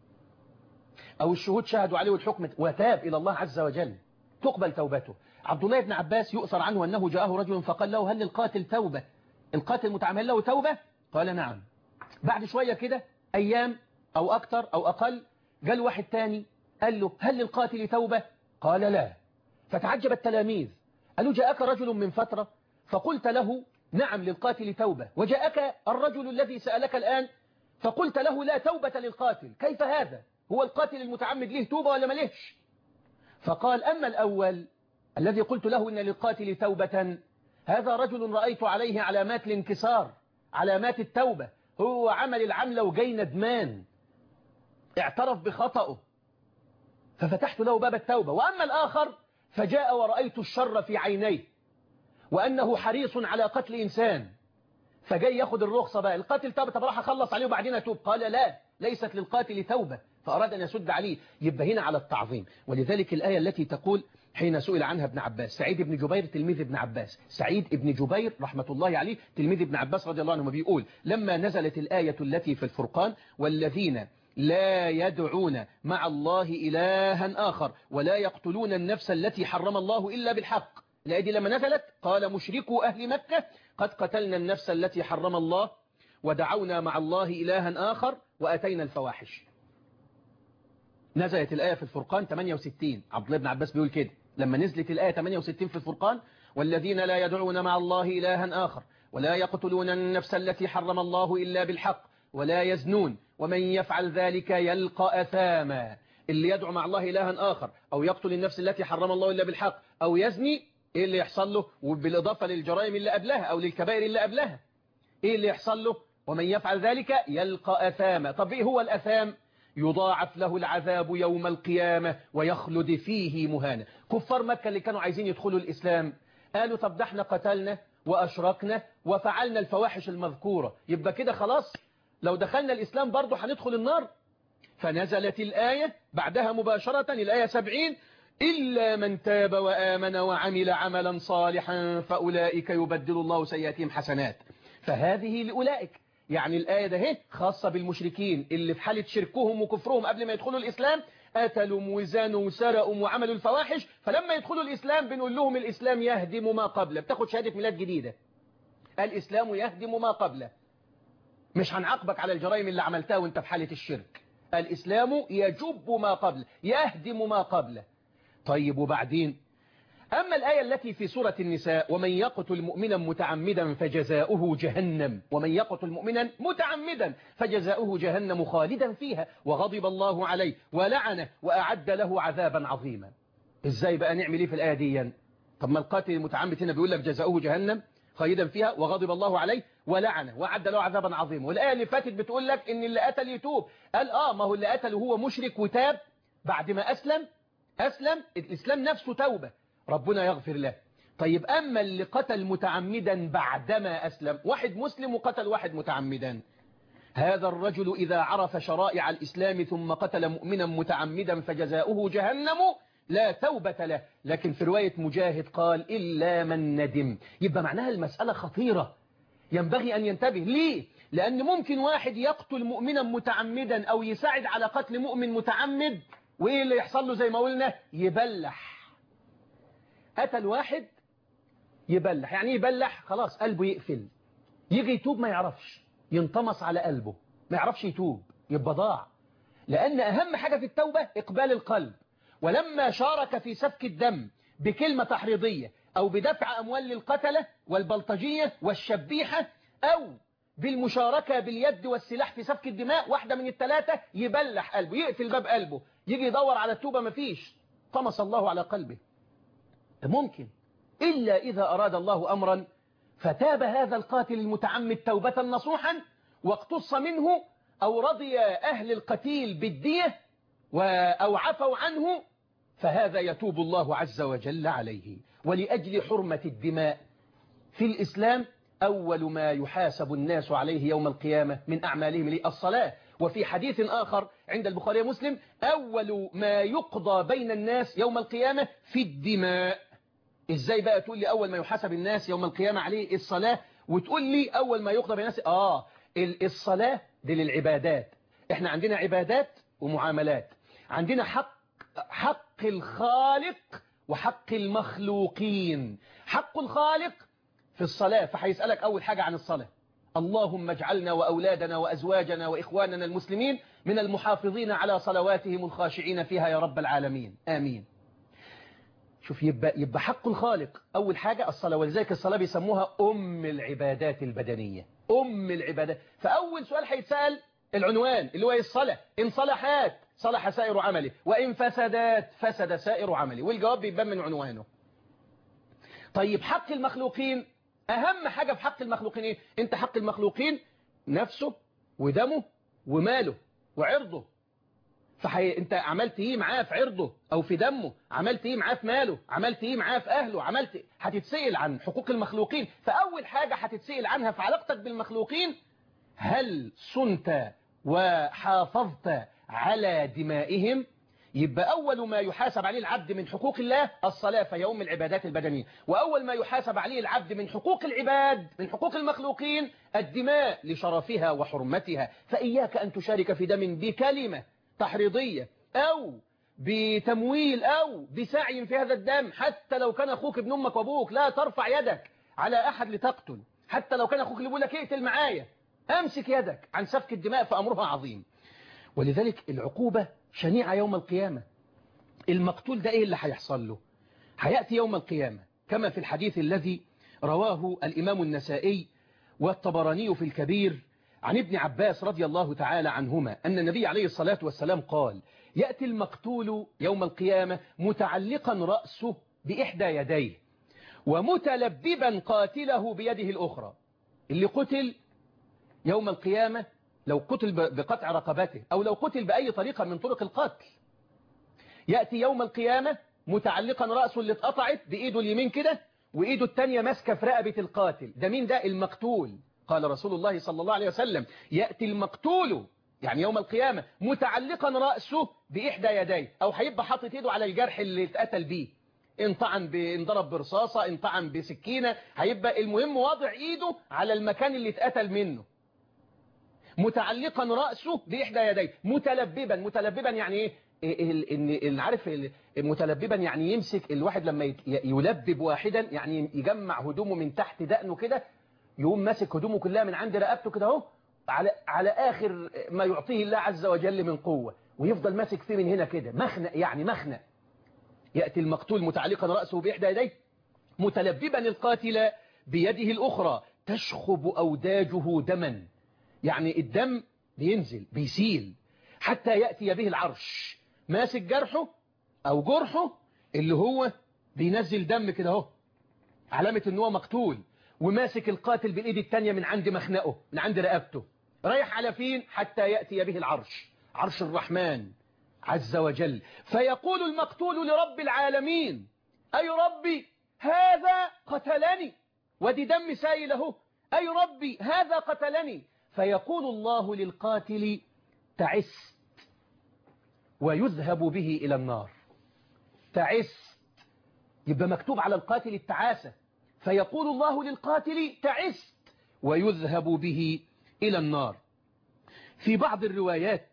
أو الشهود شهدوا عليه الحكم وتاب إلى الله عز وجل تقبل توبته عبد الله بن عباس يؤثر عنه أنه جاءه رجل فقال له هل للقاتل توبة القاتل متعمل له توبة قال نعم بعد شوية كده أيام أو أكتر أو أقل قال واحد تاني قال له هل للقاتل توبة قال لا فتعجب التلاميذ قالوا جاءك رجل من فترة فقلت له نعم للقاتل توبة وجاءك الرجل الذي سألك الآن فقلت له لا توبة للقاتل كيف هذا هو القاتل المتعمد له توبة ولا ملهش فقال أما الأول الذي قلت له إن للقاتل توبة هذا رجل رأيت عليه علامات الانكسار علامات التوبة هو عمل العملة وجاي ندمان اعترف بخطأه ففتحت له باب التوبة وأما الآخر فجاء ورأيت الشر في عينيه وأنه حريص على قتل إنسان فجاي ياخد الرخصة بقى القاتل توبة طب راح أخلص عليه وبعدين أتوب قال لا ليست للقاتل توبة فأراد أن يسد عليه يبقى هنا على التعظيم ولذلك الآية التي تقول حين سئل عنها ابن عباس سعيد بن جبير تلميذ ابن عباس سعيد بن جبير رحمة الله عليه تلميذ ابن عباس رضي الله عنه بيقول لما نزلت الآية التي في الفرقان والذين لا يدعون مع الله إلها آخر ولا يقتلون النفس التي حرم الله إلا بالحق الآية دي لما نزلت قال مشركوا أهل مكة قد قتلنا النفس التي حرم الله ودعونا مع الله إلها آخر وأتينا الفواحش نزلت الآية في الفرقان 68 عبد الله بن عباس بيقول كده لما نزلت الآية 68 في الفرقان والذين لا يدعون مع الله إلها آخر ولا يقتلون النفس التي حرم الله إلا بالحق ولا يزنون ومن يفعل ذلك يلقى أثاما اللي يدعو مع الله إلها آخر أو يقتل النفس التي حرم الله إلا بالحق أو يزني إيه اللي يحصل له وبالإضافة للجرائم اللي قبلها أو للكبائر اللي قبلها إيه اللي يحصل له ومن يفعل ذلك يلقى أثاما طب إيه هو الأثام يضاعف له العذاب يوم القيامة ويخلد فيه مهانا كفار مكة اللي كانوا عايزين يدخلوا الإسلام قالوا طب ده احنا قتلنا وأشركنا وفعلنا الفواحش المذكورة يبقى كده خلاص لو دخلنا الإسلام برضه هندخل النار فنزلت الآية بعدها مباشرة الآية سبعين إلا من تاب وآمن وعمل عملا صالحا فأولئك يبدل الله سيئاتهم حسنات فهذه لأولئك يعني الآية ده هي خاصة بالمشركين اللي في حالة شركهم وكفرهم قبل ما يدخلوا الإسلام قتلوا وزانوا وسرقوا وعملوا الفواحش فلما يدخلوا الإسلام بنقول لهم الإسلام يهدم ما قبله بتاخد شهادة ميلاد جديدة الإسلام يهدم ما قبله مش هنعاقبك على الجرائم اللي عملتها وانت في حالة الشرك الإسلام يجب ما قبله يهدم ما قبله طيب وبعدين أما الآية التي في سورة النساء ومن يقتل مؤمنا متعمدا فجزاؤه جهنم ومن يقتل مؤمنا متعمدا فجزاؤه جهنم خالدا فيها وغضب الله عليه ولعنه وأعد له عذابا عظيما إزاي بقى نعمل ايه في الآية دي طب ما القاتل المتعمد هنا بيقول لك جزاؤه جهنم خالدا فيها وغضب الله عليه ولعنه وأعد له عذابا عظيما والآية اللي فاتت بتقول لك إن اللي قتل يتوب قال آه ما هو اللي قتل هو مشرك وتاب بعد ما أسلم أسلم الإسلام نفسه توبة ربنا يغفر له طيب أما اللي قتل متعمدا بعدما أسلم واحد مسلم وقتل واحد متعمدا هذا الرجل إذا عرف شرائع الإسلام ثم قتل مؤمنا متعمدا فجزاؤه جهنم لا توبة له لكن في رواية مجاهد قال إلا من ندم يبقى معناها المسألة خطيرة ينبغي أن ينتبه ليه؟ لأن ممكن واحد يقتل مؤمنا متعمدا أو يساعد على قتل مؤمن متعمد وإيه اللي يحصل له زي ما قلنا يبلح قتل واحد يبلح يعني يبلح خلاص قلبه يقفل يجي يتوب ما يعرفش ينطمس على قلبه ما يعرفش يتوب يبقى ضاع لأن أهم حاجة في التوبة إقبال القلب ولما شارك في سفك الدم بكلمة تحريضية أو بدفع أموال للقتلة والبلطجية والشبيحة أو بالمشاركة باليد والسلاح في سفك الدماء واحدة من الثلاثة يبلح قلبه يقفل باب قلبه يجي يدور على التوبة مفيش طمس الله على قلبه ممكن إلا إذا أراد الله أمرا فتاب هذا القاتل المتعمد توبة نصوحا واقتص منه أو رضي أهل القتيل بالدية أو عفوا عنه فهذا يتوب الله عز وجل عليه ولأجل حرمة الدماء في الإسلام أول ما يحاسب الناس عليه يوم القيامة من أعمالهم الصلاة وفي حديث آخر عند البخاري ومسلم أول ما يقضى بين الناس يوم القيامة في الدماء إزاي بقى تقول لي أول ما يحاسب الناس يوم القيامة عليه الصلاة وتقول لي أول ما يقضى بين الناس آه الصلاة دي للعبادات إحنا عندنا عبادات ومعاملات عندنا حق حق الخالق وحق المخلوقين حق الخالق في الصلاة فهيسألك أول حاجة عن الصلاة اللهم اجعلنا وأولادنا وأزواجنا وإخواننا المسلمين من المحافظين على صلواتهم الخاشعين فيها يا رب العالمين آمين شوف يبقى, يبقى حق الخالق أول حاجة الصلاة ولذلك الصلاة بيسموها أم العبادات البدنية أم العبادات فأول سؤال هيتسأل العنوان اللي هو الصلاة إن صلحات صلح سائر عمله وإن فسدات فسد سائر عمله والجواب بيبان من عنوانه طيب حق المخلوقين أهم حاجة في حق المخلوقين إيه؟ أنت حق المخلوقين نفسه ودمه وماله وعرضه فحي... انت عملت ايه معاه في عرضه او في دمه عملت ايه معاه في ماله عملت ايه معاه في اهله عملت هتتسئل عن حقوق المخلوقين فاول حاجة هتتسئل عنها في علاقتك بالمخلوقين هل صنت وحافظت على دمائهم يبقى أول ما يحاسب عليه العبد من حقوق الله الصلاة في يوم العبادات البدنية وأول ما يحاسب عليه العبد من حقوق العباد من حقوق المخلوقين الدماء لشرفها وحرمتها فإياك أن تشارك في دم بكلمة تحريضية أو بتمويل أو بسعي في هذا الدم حتى لو كان أخوك ابن أمك وأبوك لا ترفع يدك على أحد لتقتل حتى لو كان أخوك اللي بيقول لك اقتل معايا أمسك يدك عن سفك الدماء فأمرها عظيم ولذلك العقوبة شنيعة يوم القيامة المقتول ده إيه اللي هيحصل له هيأتي يوم القيامة كما في الحديث الذي رواه الإمام النسائي والطبراني في الكبير عن ابن عباس رضي الله تعالى عنهما أن النبي عليه الصلاة والسلام قال يأتي المقتول يوم القيامة متعلقا رأسه بإحدى يديه ومتلببا قاتله بيده الأخرى اللي قتل يوم القيامة لو قتل بقطع رقبته أو لو قتل بأي طريقة من طرق القتل يأتي يوم القيامة متعلقا رأسه اللي اتقطعت بإيده اليمين كده وإيده التانية ماسكة في رقبة القاتل ده مين ده المقتول قال رسول الله صلى الله عليه وسلم يأتي المقتول يعني يوم القيامة متعلقا رأسه بإحدى يديه أو هيبقى حاطط ايده على الجرح اللي اتقتل بيه ان طعن انضرب برصاصة ان طعن بسكينة هيبقى المهم واضع ايده على المكان اللي اتقتل منه متعلقا رأسه بإحدى يديه متلببا متلببا يعني ايه ان عارف متلببا يعني يمسك الواحد لما يلبب واحدا يعني يجمع هدومه من تحت دقنه كده يقوم ماسك هدومه كلها من عند رقبته كده اهو على على آخر ما يعطيه الله عز وجل من قوة ويفضل ماسك فيه من هنا كده مخنق يعني مخنق يأتي المقتول متعلقا رأسه بإحدى يديه متلببا القاتل بيده الأخرى تشخب أوداجه دما يعني الدم بينزل بيسيل حتى يأتي به العرش ماسك جرحه أو جرحه اللي هو بينزل دم كده اهو علامة ان هو مقتول وماسك القاتل بالإيد التانية من عند مخنقه من عند رقبته رايح على فين حتى يأتي به العرش عرش الرحمن عز وجل فيقول المقتول لرب العالمين أي ربي هذا قتلني ودي دم سائله أي ربي هذا قتلني فيقول الله للقاتل تعست ويذهب به إلى النار تعست يبقى مكتوب على القاتل التعاسة فيقول الله للقاتل تعست ويذهب به إلى النار في بعض الروايات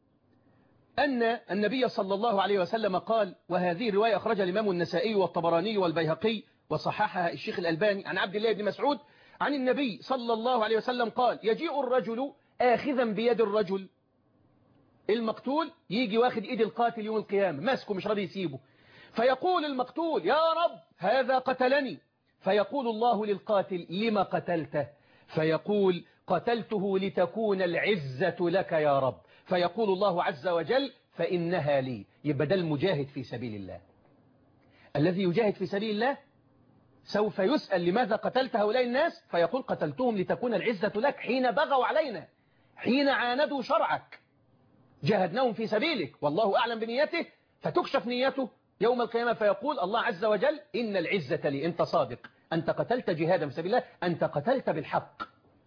أن النبي صلى الله عليه وسلم قال وهذه الرواية أخرجها الإمام النسائي والطبراني والبيهقي وصححها الشيخ الألباني عن عبد الله بن مسعود عن النبي صلى الله عليه وسلم قال يجيء الرجل آخذا بيد الرجل المقتول يجي واخد ايد القاتل يوم القيامة ماسكه مش راضي يسيبه فيقول المقتول يا رب هذا قتلني فيقول الله للقاتل لما قتلته فيقول قتلته لتكون العزة لك يا رب فيقول الله عز وجل فإنها لي يبقى ده المجاهد في سبيل الله الذي يجاهد في سبيل الله سوف يسأل لماذا قتلت هؤلاء الناس فيقول قتلتهم لتكون العزة لك حين بغوا علينا حين عاندوا شرعك جاهدناهم في سبيلك والله أعلم بنيته فتكشف نيته يوم القيامة فيقول الله عز وجل إن العزة لي أنت صادق أنت قتلت جهادا في سبيل الله أنت قتلت بالحق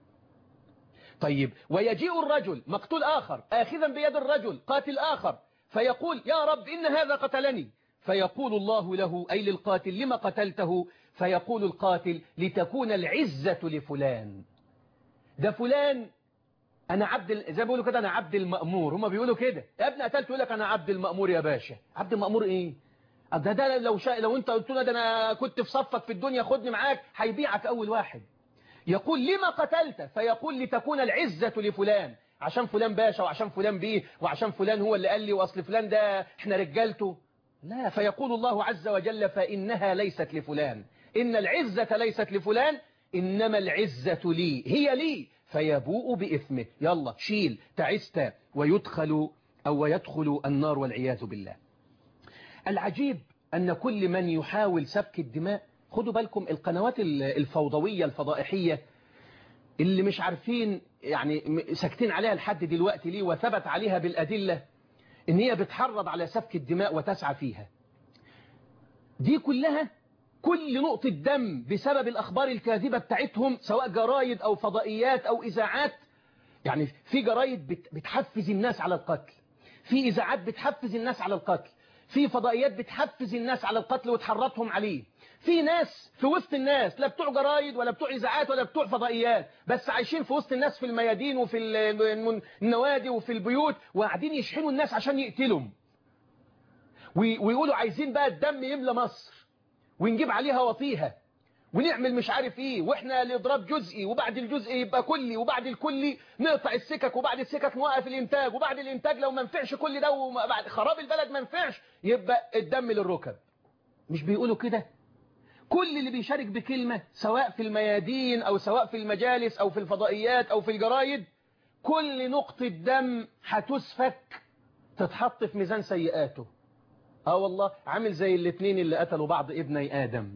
طيب ويجيء الرجل مقتول آخر آخذا بيد الرجل قاتل آخر فيقول يا رب إن هذا قتلني فيقول الله له أي للقاتل لما قتلته فيقول القاتل لتكون العزة لفلان ده فلان أنا عبد ال... زي ما بيقولوا كده أنا عبد المأمور هما بيقولوا كده يا ابني قتلت يقول لك أنا عبد المأمور يا باشا عبد المأمور إيه ده ده لو شا... لو أنت قلت له ده أنا كنت في صفك في الدنيا خدني معاك هيبيعك أول واحد يقول لما قتلت فيقول لتكون العزة لفلان عشان فلان باشا وعشان فلان بيه وعشان فلان هو اللي قال لي وأصل فلان ده احنا رجالته لا فيقول الله عز وجل فإنها ليست لفلان إن العزة ليست لفلان إنما العزة لي هي لي فيبوء بإثمه يلا شيل تعست ويدخل أو يدخل النار والعياذ بالله العجيب أن كل من يحاول سفك الدماء خدوا بالكم القنوات الفوضوية الفضائحية اللي مش عارفين يعني ساكتين عليها لحد دلوقتي ليه وثبت عليها بالأدلة ان هي بتحرض على سفك الدماء وتسعى فيها دي كلها كل نقطة دم بسبب الأخبار الكاذبة بتاعتهم سواء جرايد أو فضائيات أو إذاعات يعني في جرايد بتحفز الناس على القتل في إذاعات بتحفز الناس على القتل في فضائيات بتحفز الناس على القتل وتحرضهم عليه في ناس في وسط الناس لا بتوع جرايد ولا بتوع إذاعات ولا بتوع فضائيات بس عايشين في وسط الناس في الميادين وفي النوادي وفي البيوت وقاعدين يشحنوا الناس عشان يقتلهم ويقولوا عايزين بقى الدم يملى مصر ونجيب عليها وطيها ونعمل مش عارف ايه واحنا الاضراب جزئي وبعد الجزئي يبقى كلي وبعد الكلي نقطع السكك وبعد السكك نوقف الانتاج وبعد الانتاج لو ما نفعش كل ده وبعد خراب البلد ما نفعش يبقى الدم للركب مش بيقولوا كده كل اللي بيشارك بكلمة سواء في الميادين أو سواء في المجالس أو في الفضائيات أو في الجرايد كل نقطة دم هتسفك تتحط في ميزان سيئاته اه والله عامل زي الاثنين اللي قتلوا بعض ابني آدم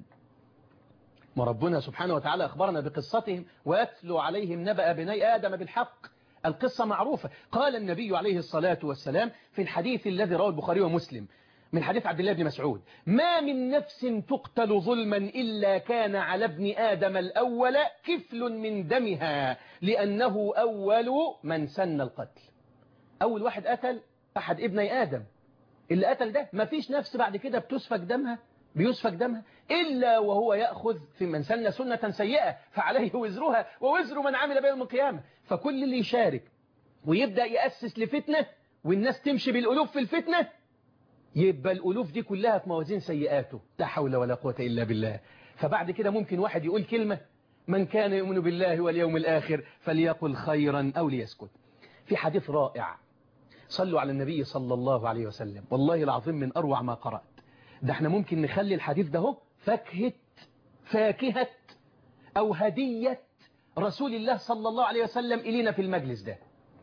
ما ربنا سبحانه وتعالى أخبرنا بقصتهم وأتلوا عليهم نبأ بني آدم بالحق القصة معروفة قال النبي عليه الصلاة والسلام في الحديث الذي رواه البخاري ومسلم من حديث عبد الله بن مسعود ما من نفس تقتل ظلما إلا كان على ابن آدم الأول كفل من دمها لأنه أول من سن القتل أول واحد قتل أحد ابني آدم اللي قتل ده ما فيش نفس بعد كده بتسفك دمها بيسفك دمها إلا وهو يأخذ في من سن سنة سيئة فعليه وزرها ووزر من عمل بها يوم القيامة فكل اللي يشارك ويبدأ يأسس لفتنة والناس تمشي بالألوف في الفتنة يبقى الألوف دي كلها في موازين سيئاته لا حول ولا قوة إلا بالله فبعد كده ممكن واحد يقول كلمة من كان يؤمن بالله واليوم الآخر فليقل خيرا أو ليسكت في حديث رائع صلوا على النبي صلى الله عليه وسلم والله العظيم من أروع ما قرأت ده احنا ممكن نخلي الحديث ده هو فاكهة فاكهة أو هدية رسول الله صلى الله عليه وسلم إلينا في المجلس ده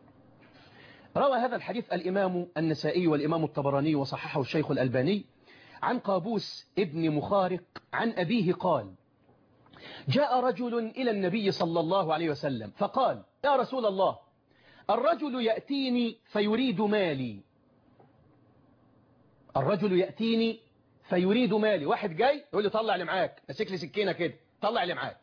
روى هذا الحديث الإمام النسائي والإمام الطبراني وصححه الشيخ الألباني عن قابوس ابن مخارق عن أبيه قال جاء رجل إلى النبي صلى الله عليه وسلم فقال يا رسول الله الرجل يأتيني فيريد مالي الرجل يأتيني فيريد مالي واحد جاي يقول لي طلع اللي معاك ماسك لي سكينة كده طلع اللي معاك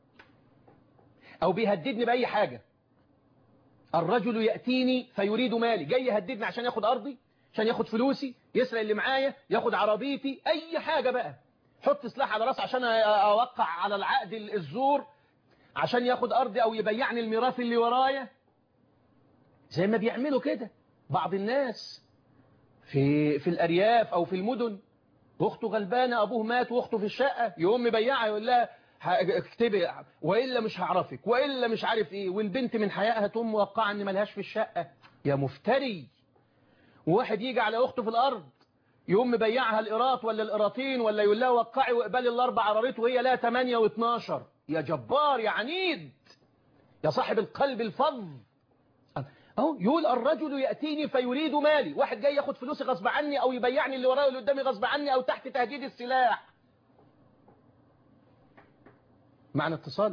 أو بيهددني بأي حاجة الرجل يأتيني فيريد مالي جاي يهددني عشان ياخد أرضي عشان ياخد فلوسي يسرق اللي معايا ياخد عربيتي أي حاجة بقى حط سلاح على راسي عشان أوقع على العقد الزور عشان ياخد أرضي أو يبيعني الميراث اللي ورايا زي ما بيعملوا كده بعض الناس في في الأرياف أو في المدن أخته غلبانة أبوه مات وأخته في الشقة يقوم مبيعها يقول لها اكتبي وإلا مش هعرفك وإلا مش عارف إيه والبنت من حيائها تقوم موقعة إن ملهاش في الشقة يا مفتري وواحد يجي على أخته في الأرض يقوم مبيعها القراط ولا القراطين ولا يقول لها وقعي واقبلي الأربع عراريط وهي لا 8 و12 يا جبار يا عنيد يا صاحب القلب الفظ اهو يقول الرجل يأتيني فيريد مالي واحد جاي ياخد فلوسي غصب عني او يبيعني اللي ورايا واللي قدامي غصب عني او تحت تهديد السلاح معنا اتصال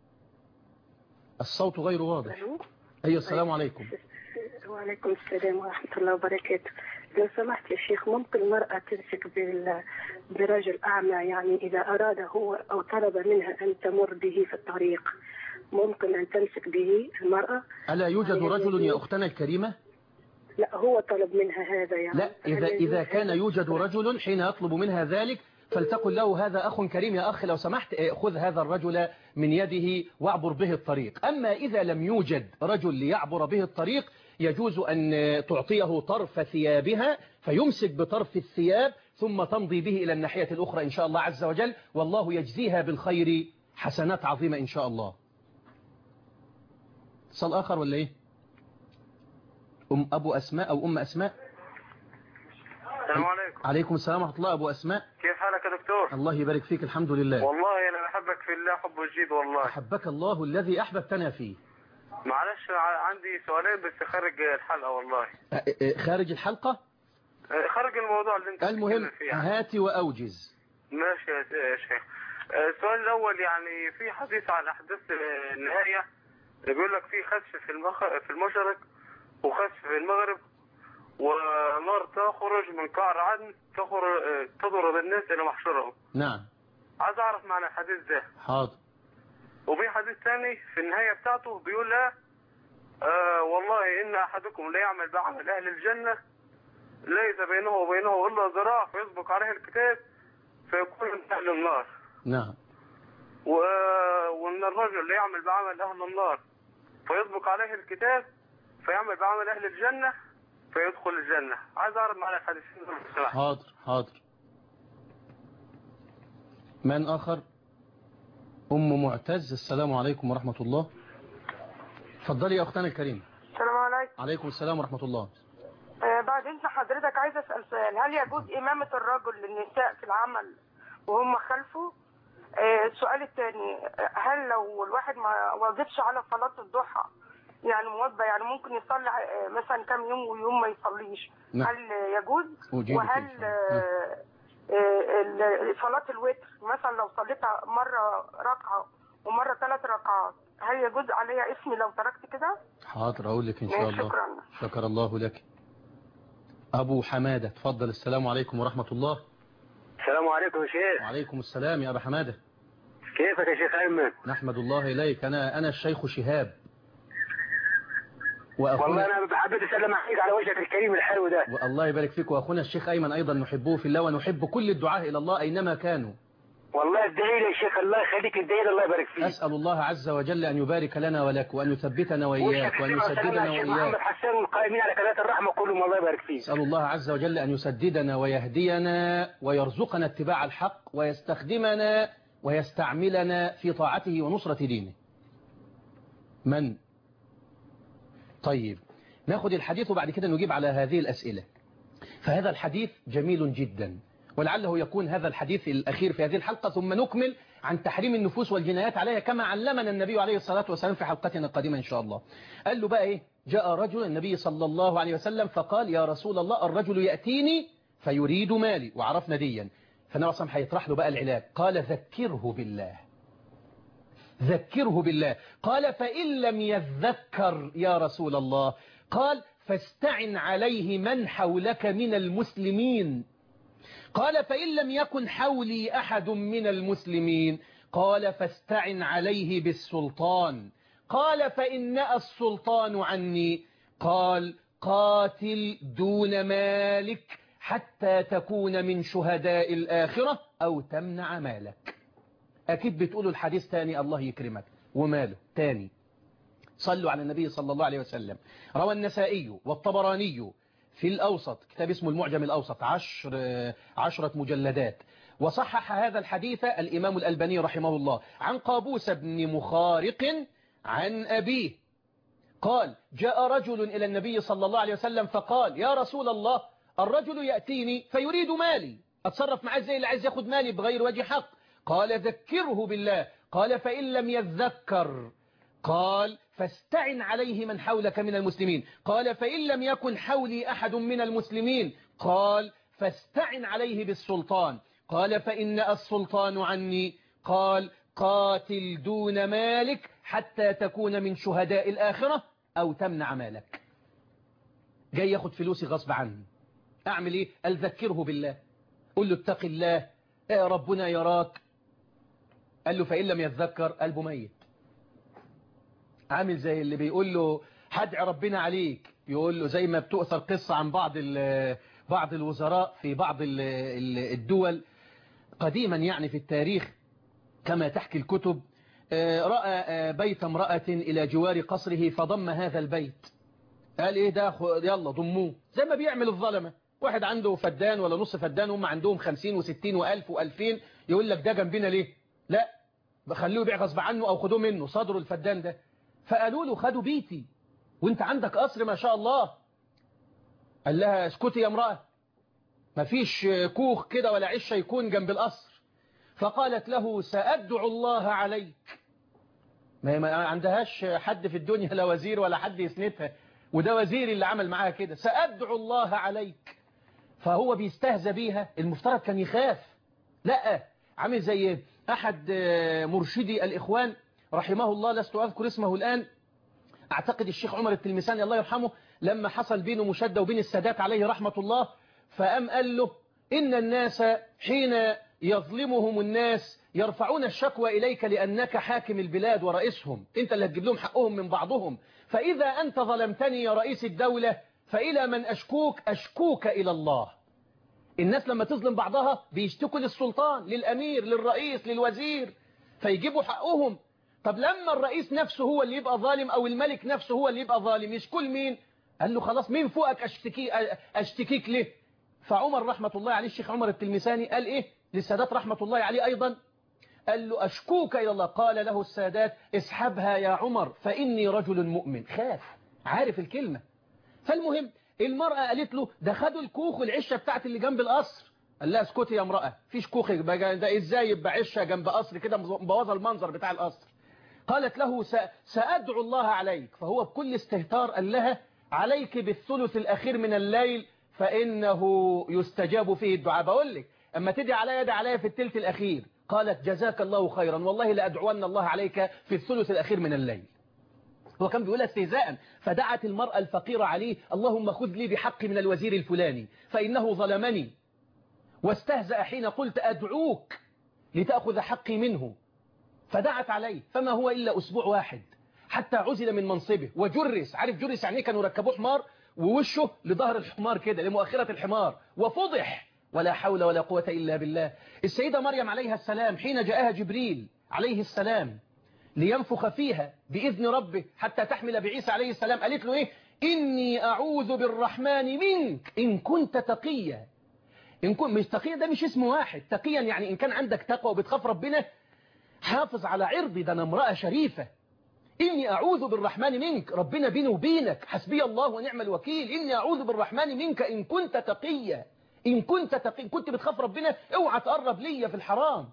الصوت غير واضح ايوه السلام عليكم وعليكم السلام ورحمة الله وبركاته لو سمحت يا شيخ ممكن المرأة تمسك بال... برجل أعمى يعني إذا أراد هو أو طلب منها أن تمر به في الطريق ممكن أن تمسك به المرأة ألا يوجد رجل يا أختنا الكريمة لا هو طلب منها هذا يعني لا إذا, إذا كان يوجد رجل حين يطلب منها ذلك فلتقل له هذا أخ كريم يا أخي لو سمحت خذ هذا الرجل من يده واعبر به الطريق أما إذا لم يوجد رجل ليعبر به الطريق يجوز أن تعطيه طرف ثيابها فيمسك بطرف الثياب ثم تمضي به إلى الناحية الأخرى إن شاء الله عز وجل والله يجزيها بالخير حسنات عظيمة إن شاء الله اتصال آخر ولا إيه أم أبو أسماء أو أم أسماء السلام عليكم عليكم السلام ورحمة الله أبو أسماء كيف حالك يا دكتور الله يبارك فيك الحمد لله والله انا بحبك في الله حب وجيد والله أحبك الله الذي أحببتنا فيه معلش ع- عندي سؤالين بس خارج الحلقه والله أ- أ- خارج الحلقة آه، خارج الموضوع اللي انت المهم بتتكلم فيه يعني. هات وأوجز ماشي يا س- يا شيخ آه، السؤال الاول يعني في حديث عن احداث آه، النهايه بيقول لك في خسف في المخ... في المشرق وخسف في المغرب ونار تخرج من قعر عدن تخرج آه، تضرب الناس الى محشرهم نعم عايز اعرف معنى الحديث ده حاضر وفي حديث ثاني في النهاية بتاعته بيقول لا آه والله إن أحدكم لا يعمل بعمل أهل الجنة ليس بينه وبينه إلا ذراع فيسبق عليه الكتاب فيكون من أهل النار نعم و... وإن الرجل لا يعمل بعمل أهل النار فيسبق عليه الكتاب فيعمل بعمل أهل الجنة فيدخل الجنة عايز أعرف معنى الحديثين دول لو سمحت. حاضر حاضر من آخر أم معتز السلام عليكم ورحمة الله اتفضلي يا أختنا الكريمة السلام عليكم عليكم السلام ورحمة الله آه بعد اذن حضرتك عايز اسال سؤال هل يجوز امامه الرجل للنساء في العمل وهم خلفه آه السؤال الثاني هل لو الواحد ما واظبش على صلاه الضحى يعني موظف يعني ممكن يصلي آه، مثلا كام يوم ويوم ما يصليش نعم. هل يجوز أجيبك إن وهل شاء الله. آه، آه، ال- صلاه الوتر مثلا لو صليتها مره ركعه ومره ثلاث ركعات هل يجوز عليها اسمي لو تركت كده؟ حاضر أقول لك إن شاء ماشي، الله شكرا شكر الله لك أبو حمادة تفضل السلام عليكم ورحمة الله السلام عليكم يا شيخ وعليكم السلام يا أبا حمادة كيفك يا شيخ أيمن نحمد الله إليك أنا أنا الشيخ شهاب والله وأخونا أنا حبيت أسلم عليك على وجهك الكريم الحلو ده والله يبارك فيك وأخونا الشيخ أيمن أيضا نحبه في الله ونحب كل الدعاء إلى الله أينما كانوا والله ادعي لي يا شيخ الله يخليك ادعي لي الله يبارك فيك أسأل الله عز وجل أن يبارك لنا ولك وأن يثبتنا وإياك وأن يسددنا الشيخ محمد وإياك حسان القائمين على قناة الرحمة كلهم الله يبارك فيك أسأل الله عز وجل أن يسددنا ويهدينا ويرزقنا اتباع الحق ويستخدمنا ويستعملنا في طاعته ونصرة دينه من؟ طيب ناخد الحديث وبعد كده نجيب على هذه الأسئلة فهذا الحديث جميل جدا ولعله يكون هذا الحديث الأخير في هذه الحلقة ثم نكمل عن تحريم النفوس والجنايات عليها كما علمنا النبي عليه الصلاة والسلام في حلقتنا القادمة إن شاء الله قال له بقى إيه جاء رجل النبي صلى الله عليه وسلم فقال يا رسول الله الرجل يأتيني فيريد مالي وعرفنا ديا فالنبي صلى الله عليه وسلم هيطرح له بقى العلاج قال ذكره بالله ذكره بالله قال فإن لم يذكر يا رسول الله قال فاستعن عليه من حولك من المسلمين قال فإن لم يكن حولي أحد من المسلمين قال فاستعن عليه بالسلطان قال فإن السلطان عني قال قاتل دون مالك حتى تكون من شهداء الآخرة أو تمنع مالك أكيد بتقولوا الحديث تاني الله يكرمك وماله تاني صلوا على النبي صلى الله عليه وسلم روى النسائي والطبراني في الأوسط كتاب اسمه المعجم الأوسط عشر عشرة مجلدات وصحح هذا الحديث الإمام الألباني رحمه الله عن قابوس بن مخارق عن أبيه قال جاء رجل إلى النبي صلى الله عليه وسلم فقال يا رسول الله الرجل يأتيني فيريد مالي أتصرف معاه زي اللي عايز ياخد مالي بغير وجه حق قال ذكره بالله قال فإن لم يذكر قال فاستعن عليه من حولك من المسلمين قال فإن لم يكن حولي أحد من المسلمين قال فاستعن عليه بالسلطان قال فإن السلطان عني قال قاتل دون مالك حتى تكون من شهداء الآخرة أو تمنع مالك جاي ياخد فلوسي غصب عنه أعمل إيه أذكره بالله قل له اتق الله إيه ربنا يراك قال له فإن لم يتذكر قلبه ميت عامل زي اللي بيقول له هدعي ربنا عليك يقول له زي ما بتؤثر قصة عن بعض بعض الوزراء في بعض الدول قديما يعني في التاريخ كما تحكي الكتب رأى بيت امرأة إلى جوار قصره فضم هذا البيت قال إيه ده يلا ضموه زي ما بيعمل الظلمة واحد عنده فدان ولا نص فدان هم عندهم خمسين وستين وألف وألفين يقول لك ده جنبنا ليه لا بخلوه يبيع غصب عنه أو خدوه منه صدروا الفدان ده فقالوا له خدوا بيتي وانت عندك قصر ما شاء الله قال لها اسكتي يا امرأة مفيش كوخ كده ولا عشة يكون جنب القصر فقالت له سأدعو الله عليك ما ما عندهاش حد في الدنيا لا وزير ولا حد يسندها وده وزير اللي عمل معاها كده سأدعو الله عليك فهو بيستهزى بيها المفترض كان يخاف لا عامل زي أحد مرشدي الإخوان رحمه الله لست أذكر اسمه الآن أعتقد الشيخ عمر التلمساني الله يرحمه لما حصل بينه مشدة وبين السادات عليه رحمة الله فأم قال له إن الناس حين يظلمهم الناس يرفعون الشكوى إليك لأنك حاكم البلاد ورئيسهم أنت اللي هتجيب لهم حقهم من بعضهم فإذا أنت ظلمتني يا رئيس الدولة فإلى من أشكوك أشكوك إلى الله الناس لما تظلم بعضها بيشتكوا للسلطان للأمير للرئيس للوزير فيجيبوا حقهم طب لما الرئيس نفسه هو اللي يبقى ظالم أو الملك نفسه هو اللي يبقى ظالم يشكو مين قال له خلاص مين فوقك أشتكي أشتكيك ليه فعمر رحمة الله عليه الشيخ عمر التلمساني قال إيه للسادات رحمة الله عليه أيضا قال له أشكوك إلى الله قال له السادات اسحبها يا عمر فإني رجل مؤمن خاف عارف الكلمة فالمهم المرأة قالت له ده خدوا الكوخ والعشة بتاعت اللي جنب القصر قال لها اسكتي يا امرأة فيش كوخ ده ازاي يبقى عشة جنب قصر كده مبوظة المنظر بتاع القصر قالت له سأدعو الله عليك فهو بكل استهتار قال لها عليك بالثلث الأخير من الليل فإنه يستجاب فيه الدعاء بقول لك أما تدعي عليا يدعي عليا في الثلث الأخير قالت جزاك الله خيرا والله لأدعون الله عليك في الثلث الأخير من الليل هو كان بيقولها استهزاء فدعت المرأة الفقيرة عليه اللهم خذ لي بحقي من الوزير الفلاني فإنه ظلمني واستهزأ حين قلت أدعوك لتأخذ حقي منه فدعت عليه فما هو إلا أسبوع واحد حتى عزل من منصبه وجرس عارف جرس يعني كانوا ركبوه حمار ووشه لظهر الحمار كده لمؤخرة الحمار وفضح ولا حول ولا قوة إلا بالله السيدة مريم عليها السلام حين جاءها جبريل عليه السلام لينفخ فيها بإذن ربه حتى تحمل بعيسى عليه السلام قالت له إيه إني أعوذ بالرحمن منك إن كنت تقيا إن كنت مش تقيا ده مش اسم واحد تقيا يعني إن كان عندك تقوى وبتخاف ربنا حافظ على عرضي ده أنا امرأة شريفة إني أعوذ بالرحمن منك ربنا بيني وبينك حسبي الله ونعم الوكيل إني أعوذ بالرحمن منك إن كنت تقيا إن كنت تقي كنت بتخاف ربنا اوعى تقرب ليا في الحرام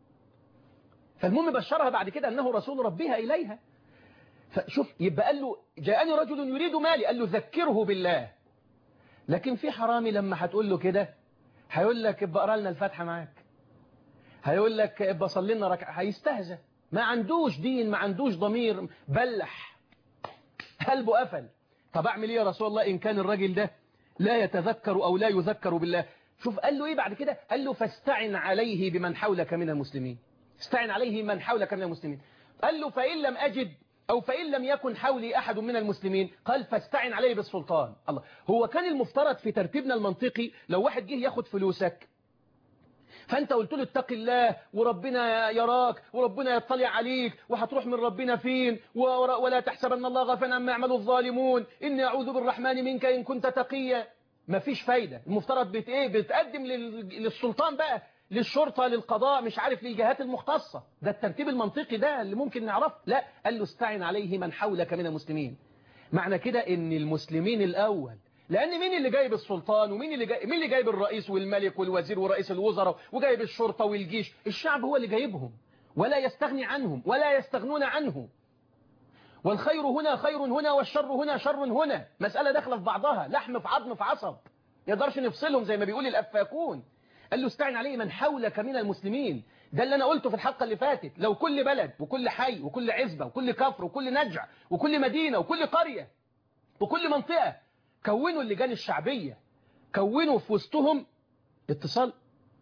فالمهم بشرها بعد كده أنه رسول ربها إليها فشوف يبقى قال له جاءني رجل يريد مالي قال له ذكره بالله لكن في حرامي لما هتقول له كده هيقول لك ابقى اقرا لنا الفاتحه معاك هيقول لك ابقى صلي لنا ركعه هيستهزأ ما عندوش دين ما عندوش ضمير بلح قلبه قفل طب اعمل ايه يا رسول الله ان كان الراجل ده لا يتذكر او لا يذكر بالله شوف قال له ايه بعد كده قال له فاستعن عليه بمن حولك من المسلمين استعن عليه من حولك من المسلمين قال له فإن لم أجد أو فإن لم يكن حولي أحد من المسلمين قال فاستعن عليه بالسلطان الله هو كان المفترض في ترتيبنا المنطقي لو واحد جه ياخد فلوسك فأنت قلت له اتق الله وربنا يراك وربنا يطلع عليك وهتروح من ربنا فين ولا تحسبن الله غفلا عما يعمل الظالمون إني أعوذ بالرحمن منك إن كنت تقيا مفيش فايدة المفترض بت ايه بتقدم للسلطان بقى للشرطة للقضاء مش عارف للجهات المختصة ده الترتيب المنطقي ده اللي ممكن نعرفه لا قال له استعن عليه من حولك من المسلمين معنى كده ان المسلمين الاول لان مين اللي جايب السلطان ومين اللي جايب مين اللي جايب الرئيس والملك والوزير ورئيس الوزراء وجايب الشرطة والجيش الشعب هو اللي جايبهم ولا يستغني عنهم ولا يستغنون عنه والخير هنا خير هنا والشر هنا شر هنا مسألة داخله في بعضها لحم في عظم في عصب يقدرش نفصلهم زي ما بيقول الأفاكون قال له استعن عليه من حولك من المسلمين ده اللي أنا قلته في الحلقة اللي فاتت لو كل بلد وكل حي وكل عزبة وكل كفر وكل نجع وكل مدينة وكل قرية وكل منطقة كونوا اللجان الشعبية كونوا في وسطهم اتصال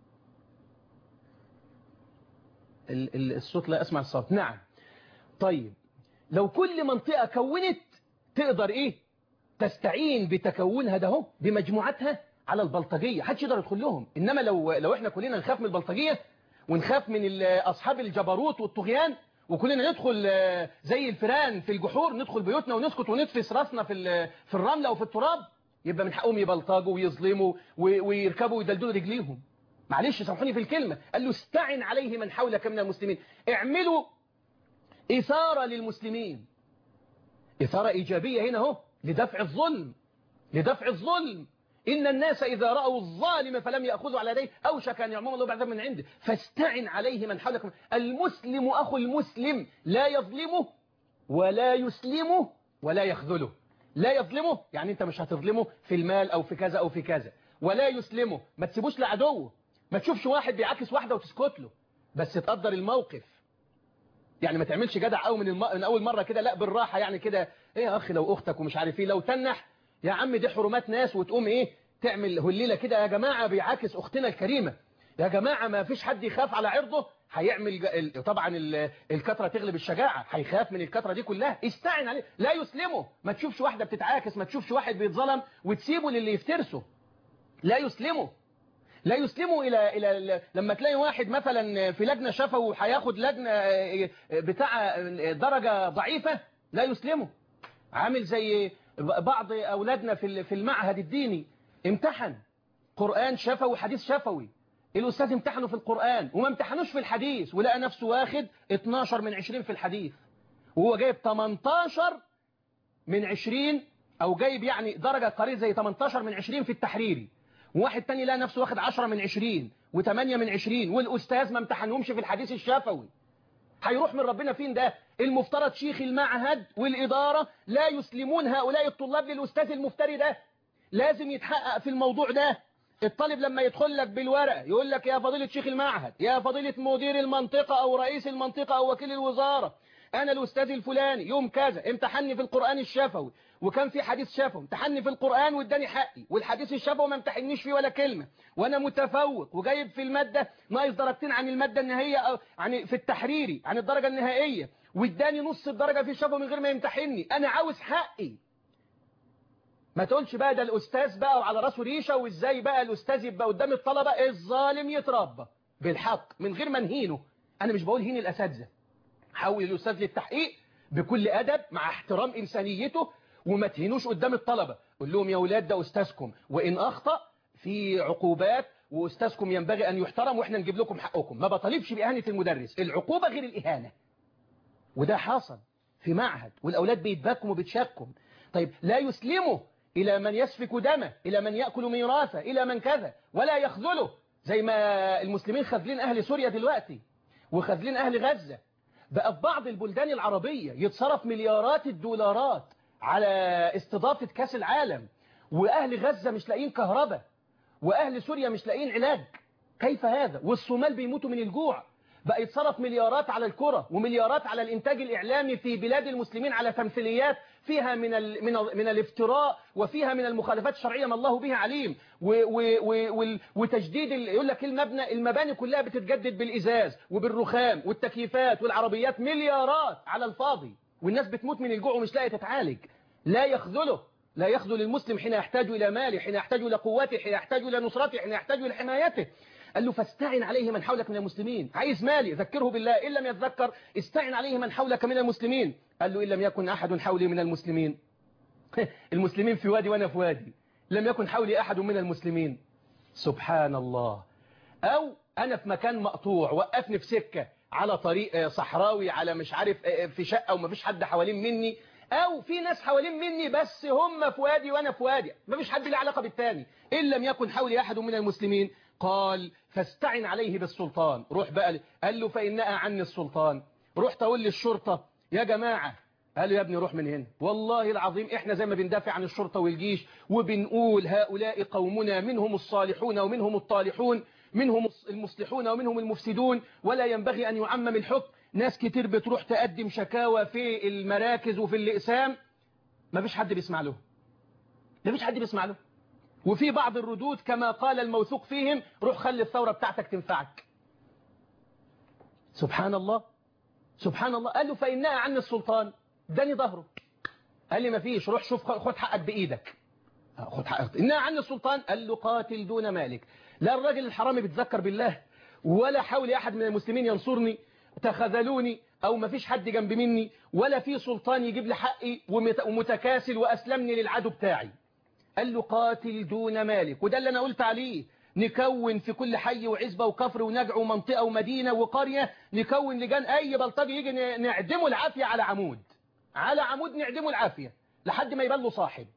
الصوت لا أسمع الصوت نعم طيب لو كل منطقة كونت تقدر إيه تستعين بتكونها ده هو بمجموعتها على البلطجية حدش يقدر يدخل لهم إنما لو لو إحنا كلنا نخاف من البلطجية ونخاف من أصحاب الجبروت والطغيان وكلنا ندخل زي الفيران في الجحور ندخل بيوتنا ونسكت ونتفس راسنا في في الرملة أو في التراب يبقى من حقهم يبلطجوا ويظلموا ويركبوا ويدلدلوا رجليهم معلش سامحوني في الكلمة قال له استعن عليه من حولك من المسلمين اعملوا إثارة للمسلمين إثارة إيجابية هنا اهو لدفع الظلم لدفع الظلم إن الناس إذا رأوا الظالم فلم يأخذوا على يديه أوشك أن يعمهم الله بعذاب من عنده فاستعن عليه من حولك المسلم أخو المسلم لا يظلمه ولا يسلمه ولا يخذله لا يظلمه يعني أنت مش هتظلمه في المال أو في كذا أو في كذا ولا يسلمه ما تسيبوش لعدوه ما تشوفش واحد بيعاكس واحدة وتسكت له بس تقدر الموقف يعني ما تعملش جدع قوي من, الم... من اول مره كده لا بالراحه يعني كده ايه يا اخي لو اختك ومش عارف ايه لو تنح يا عم دي حرمات ناس وتقوم ايه تعمل هليله كده يا جماعه بيعاكس اختنا الكريمه يا جماعه ما فيش حد يخاف على عرضه هيعمل ج... ال- طبعا ال- الكتره تغلب الشجاعه هيخاف من الكتره دي كلها استعن عليه لا يسلمه ما تشوفش واحده بتتعاكس ما تشوفش واحد بيتظلم وتسيبه للي يفترسه لا يسلمه لا يسلموا إلى إلى لما تلاقي واحد مثلا في لجنة شفوي هياخد لجنة بتاع درجة ضعيفة لا يسلمه عامل زي بعض أولادنا في في المعهد الديني امتحن قرآن شفوي وحديث شفوي الأستاذ امتحنه في القرآن وما امتحنوش في الحديث ولقى نفسه واخد 12 من 20 في الحديث وهو جايب 18 من 20 أو جايب يعني درجة قريب زي 18 من 20 في التحريري وواحد تاني لقى نفسه واخد 10 من 20 و8 من 20 والأستاذ ما امتحنهمش في الحديث الشفوي هيروح من ربنا فين ده المفترض شيخ المعهد والإدارة لا يسلمون هؤلاء الطلاب للأستاذ المفتري ده لازم يتحقق في الموضوع ده الطالب لما يدخل لك بالورقة يقول لك يا فضيلة شيخ المعهد يا فضيلة مدير المنطقة أو رئيس المنطقة أو وكيل الوزارة أنا الأستاذ الفلاني يوم كذا امتحني في القرآن الشفوي وكان في حديث شفوي امتحني في القرآن واداني حقي والحديث الشفوي ما امتحنيش فيه ولا كلمة وانا متفوق وجايب في المادة ناقص درجتين عن المادة النهائية أو عن في التحريري عن الدرجة النهائية واداني نص الدرجة في الشفوي من غير ما يمتحني انا عاوز حقي ما تقولش بقى ده الأستاذ بقى وعلى راسه ريشة وإزاي بقى الأستاذ يبقى قدام الطلبة الظالم يتربى بالحق من غير ما نهينه أنا مش بقول هين الأساتذة حول الأستاذ للتحقيق بكل أدب مع احترام إنسانيته وما تهينوش قدام الطلبة قول لهم يا ولاد ده أستاذكم وإن أخطأ في عقوبات وأستاذكم ينبغي أن يحترم وإحنا نجيب لكم حقكم ما بطالبش بإهانة المدرس العقوبة غير الإهانة وده حاصل في معهد والأولاد بيتبكم وبتشكم طيب لا يسلمه إلى من يسفك دمه إلى من يأكل ميراثه إلى من كذا ولا يخذله زي ما المسلمين خذلين أهل سوريا دلوقتي وخذلين أهل غزة بقى في بعض البلدان العربية يتصرف مليارات الدولارات على استضافة كاس العالم وأهل غزة مش لاقيين كهرباء وأهل سوريا مش لاقيين علاج كيف هذا والصومال بيموتوا من الجوع بقى يتصرف مليارات على الكرة وممليارات على الإنتاج الإعلامي في بلاد المسلمين على تمثيليات فيها من ال من ال من الافتراء وفيها من المخالفات الشرعية ما الله بها عليم و و و وال- وتجديد ال- يقول لك المبنى المباني كلها بتتجدد بالإزاز وبالرخام والتكييفات والعربيات مليارات على الفاضي والناس بتموت من الجوع ومش لاقيه تتعالج لا يخذله لا يخذل المسلم حين يحتاج إلى ماله حين يحتاج إلى قوته حين يحتاج إلى نصرته حين يحتاج إلى حمايته قال له فاستعن عليه من حولك من المسلمين عايز مالي ذكره بالله إن لم يتذكر استعن عليه من حولك من المسلمين قال له إن لم يكن أحد حولي من المسلمين المسلمين في وادي وأنا في وادي لم يكن حولي أحد من المسلمين سبحان الله أو أنا في مكان مقطوع وقفني في سكة على طريق آه، صحراوي على مش عارف آه، في شقة ومفيش حد حوالين مني أو في ناس حوالين مني بس هم في وادي وأنا في وادي مفيش حد له علاقة بالتاني إن لم يكن حولي أحد من المسلمين قال فاستعن عليه بالسلطان روح بقى ل- قال له فإنها عني السلطان روح تقول للشرطة يا جماعة قال له يا ابني روح من هنا والله العظيم احنا زي ما بندافع عن الشرطة والجيش وبنقول هؤلاء قومنا منهم الصالحون ومنهم الطالحون منهم المصلحون ومنهم المفسدون ولا ينبغي أن يعمم الحكم ناس كتير بتروح تقدم شكاوى في المراكز وفي الإقسام ما فيش حد بيسمع له ما فيش حد بيسمع له وفي بعض الردود كما قال الموثوق فيهم روح خلي الثورة بتاعتك تنفعك سبحان الله سبحان الله قال له فإنها عني السلطان داني ظهره قال لي ما فيش روح شوف خد حقك بإيدك آه، خد حقك إنها عني السلطان قال له قاتل دون مالك لا الراجل الحرامي بيتذكر بالله ولا حاول أحد من المسلمين ينصرني تخذلوني أو ما فيش حد جنب مني ولا في سلطان يجيب لي حقي ومت- ومتكاسل وأسلمني للعدو بتاعي قال له قاتل دون مالك وده اللي أنا قلت عليه نكون في كل حي وعزبة وكفر ونجع ومنطقة ومدينة وقرية نكون لجان أي بلطجي يجي ن- نعدمه العافية على عمود على عمود نعدمه العافية لحد ما يبان له صاحب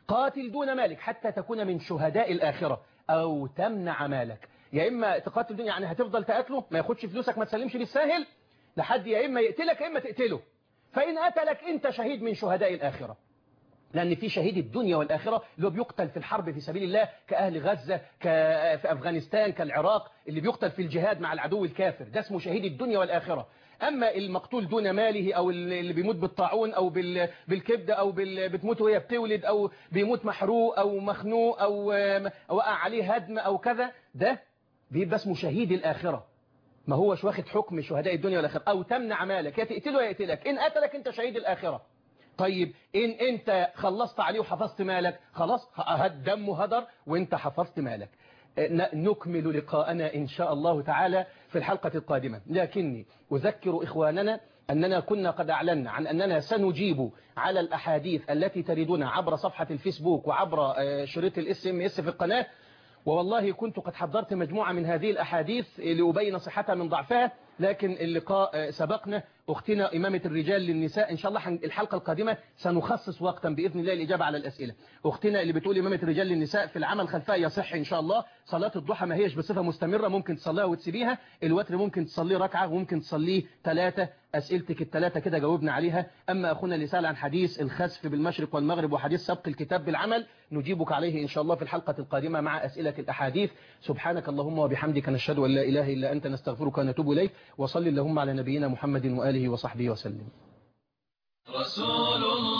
قاتل دون مالك حتى تكون من شهداء الآخرة أو تمنع مالك يا إما تقاتل دون يعني هتفضل تقاتله ما ياخدش فلوسك ما تسلمش بالساهل لحد يا إما يقتلك يا إما تقتله فإن قتلك أنت شهيد من شهداء الآخرة لأن في شهيد الدنيا والآخرة اللي هو بيقتل في الحرب في سبيل الله كأهل غزة في أفغانستان كالعراق اللي بيقتل في الجهاد مع العدو الكافر ده اسمه شهيد الدنيا والآخرة أما المقتول دون ماله أو اللي بيموت بالطاعون أو بال- بالكبدة أو بال- بتموت وهي بتولد أو بيموت محروق أو مخنوق أو أو وقع عليه هدم أو كذا ده بيبقى اسمه شهيد الآخرة ما هوش واخد حكم شهداء الدنيا والآخرة أو تمنع مالك يا تقتله يا يقتلك إن قتلك أنت شهيد الآخرة طيب إن أنت خلصت عليه وحفظت مالك خلاص هد دمه هدر وأنت حفظت مالك ن- نكمل لقاءنا إن شاء الله تعالى في الحلقة القادمة لكني أذكر إخواننا أننا كنا قد أعلنا عن أننا سنجيب على الأحاديث التي تريدنا عبر صفحة الفيسبوك وعبر آه، شريط الاس ام اس في القناة والله كنت قد حضرت مجموعة من هذه الأحاديث لأبين صحتها من ضعفها لكن اللقاء آه، سبقنا أختنا إمامة الرجال للنساء إن شاء الله حن- الحلقة القادمة سنخصص وقتا بإذن الله الإجابة على الأسئلة أختنا اللي بتقول إمامة الرجال للنساء في العمل خلفها يصح إن شاء الله صلاة الضحى ما هيش بصفة مستمرة ممكن تصليها وتسيبيها الوتر ممكن تصليه ركعة وممكن تصليه ثلاثة أسئلتك الثلاثة كده جاوبنا عليها أما أخونا اللي سأل عن حديث الخسف بالمشرق والمغرب وحديث سبق الكتاب بالعمل نجيبك عليه إن شاء الله في الحلقة القادمة مع أسئلة الأحاديث سبحانك اللهم وبحمدك نشهد أن لا إله إلا أنت نستغفرك ونتوب إليك وصل اللهم على نبينا محمد وآله وصحبه وسلم رسول الله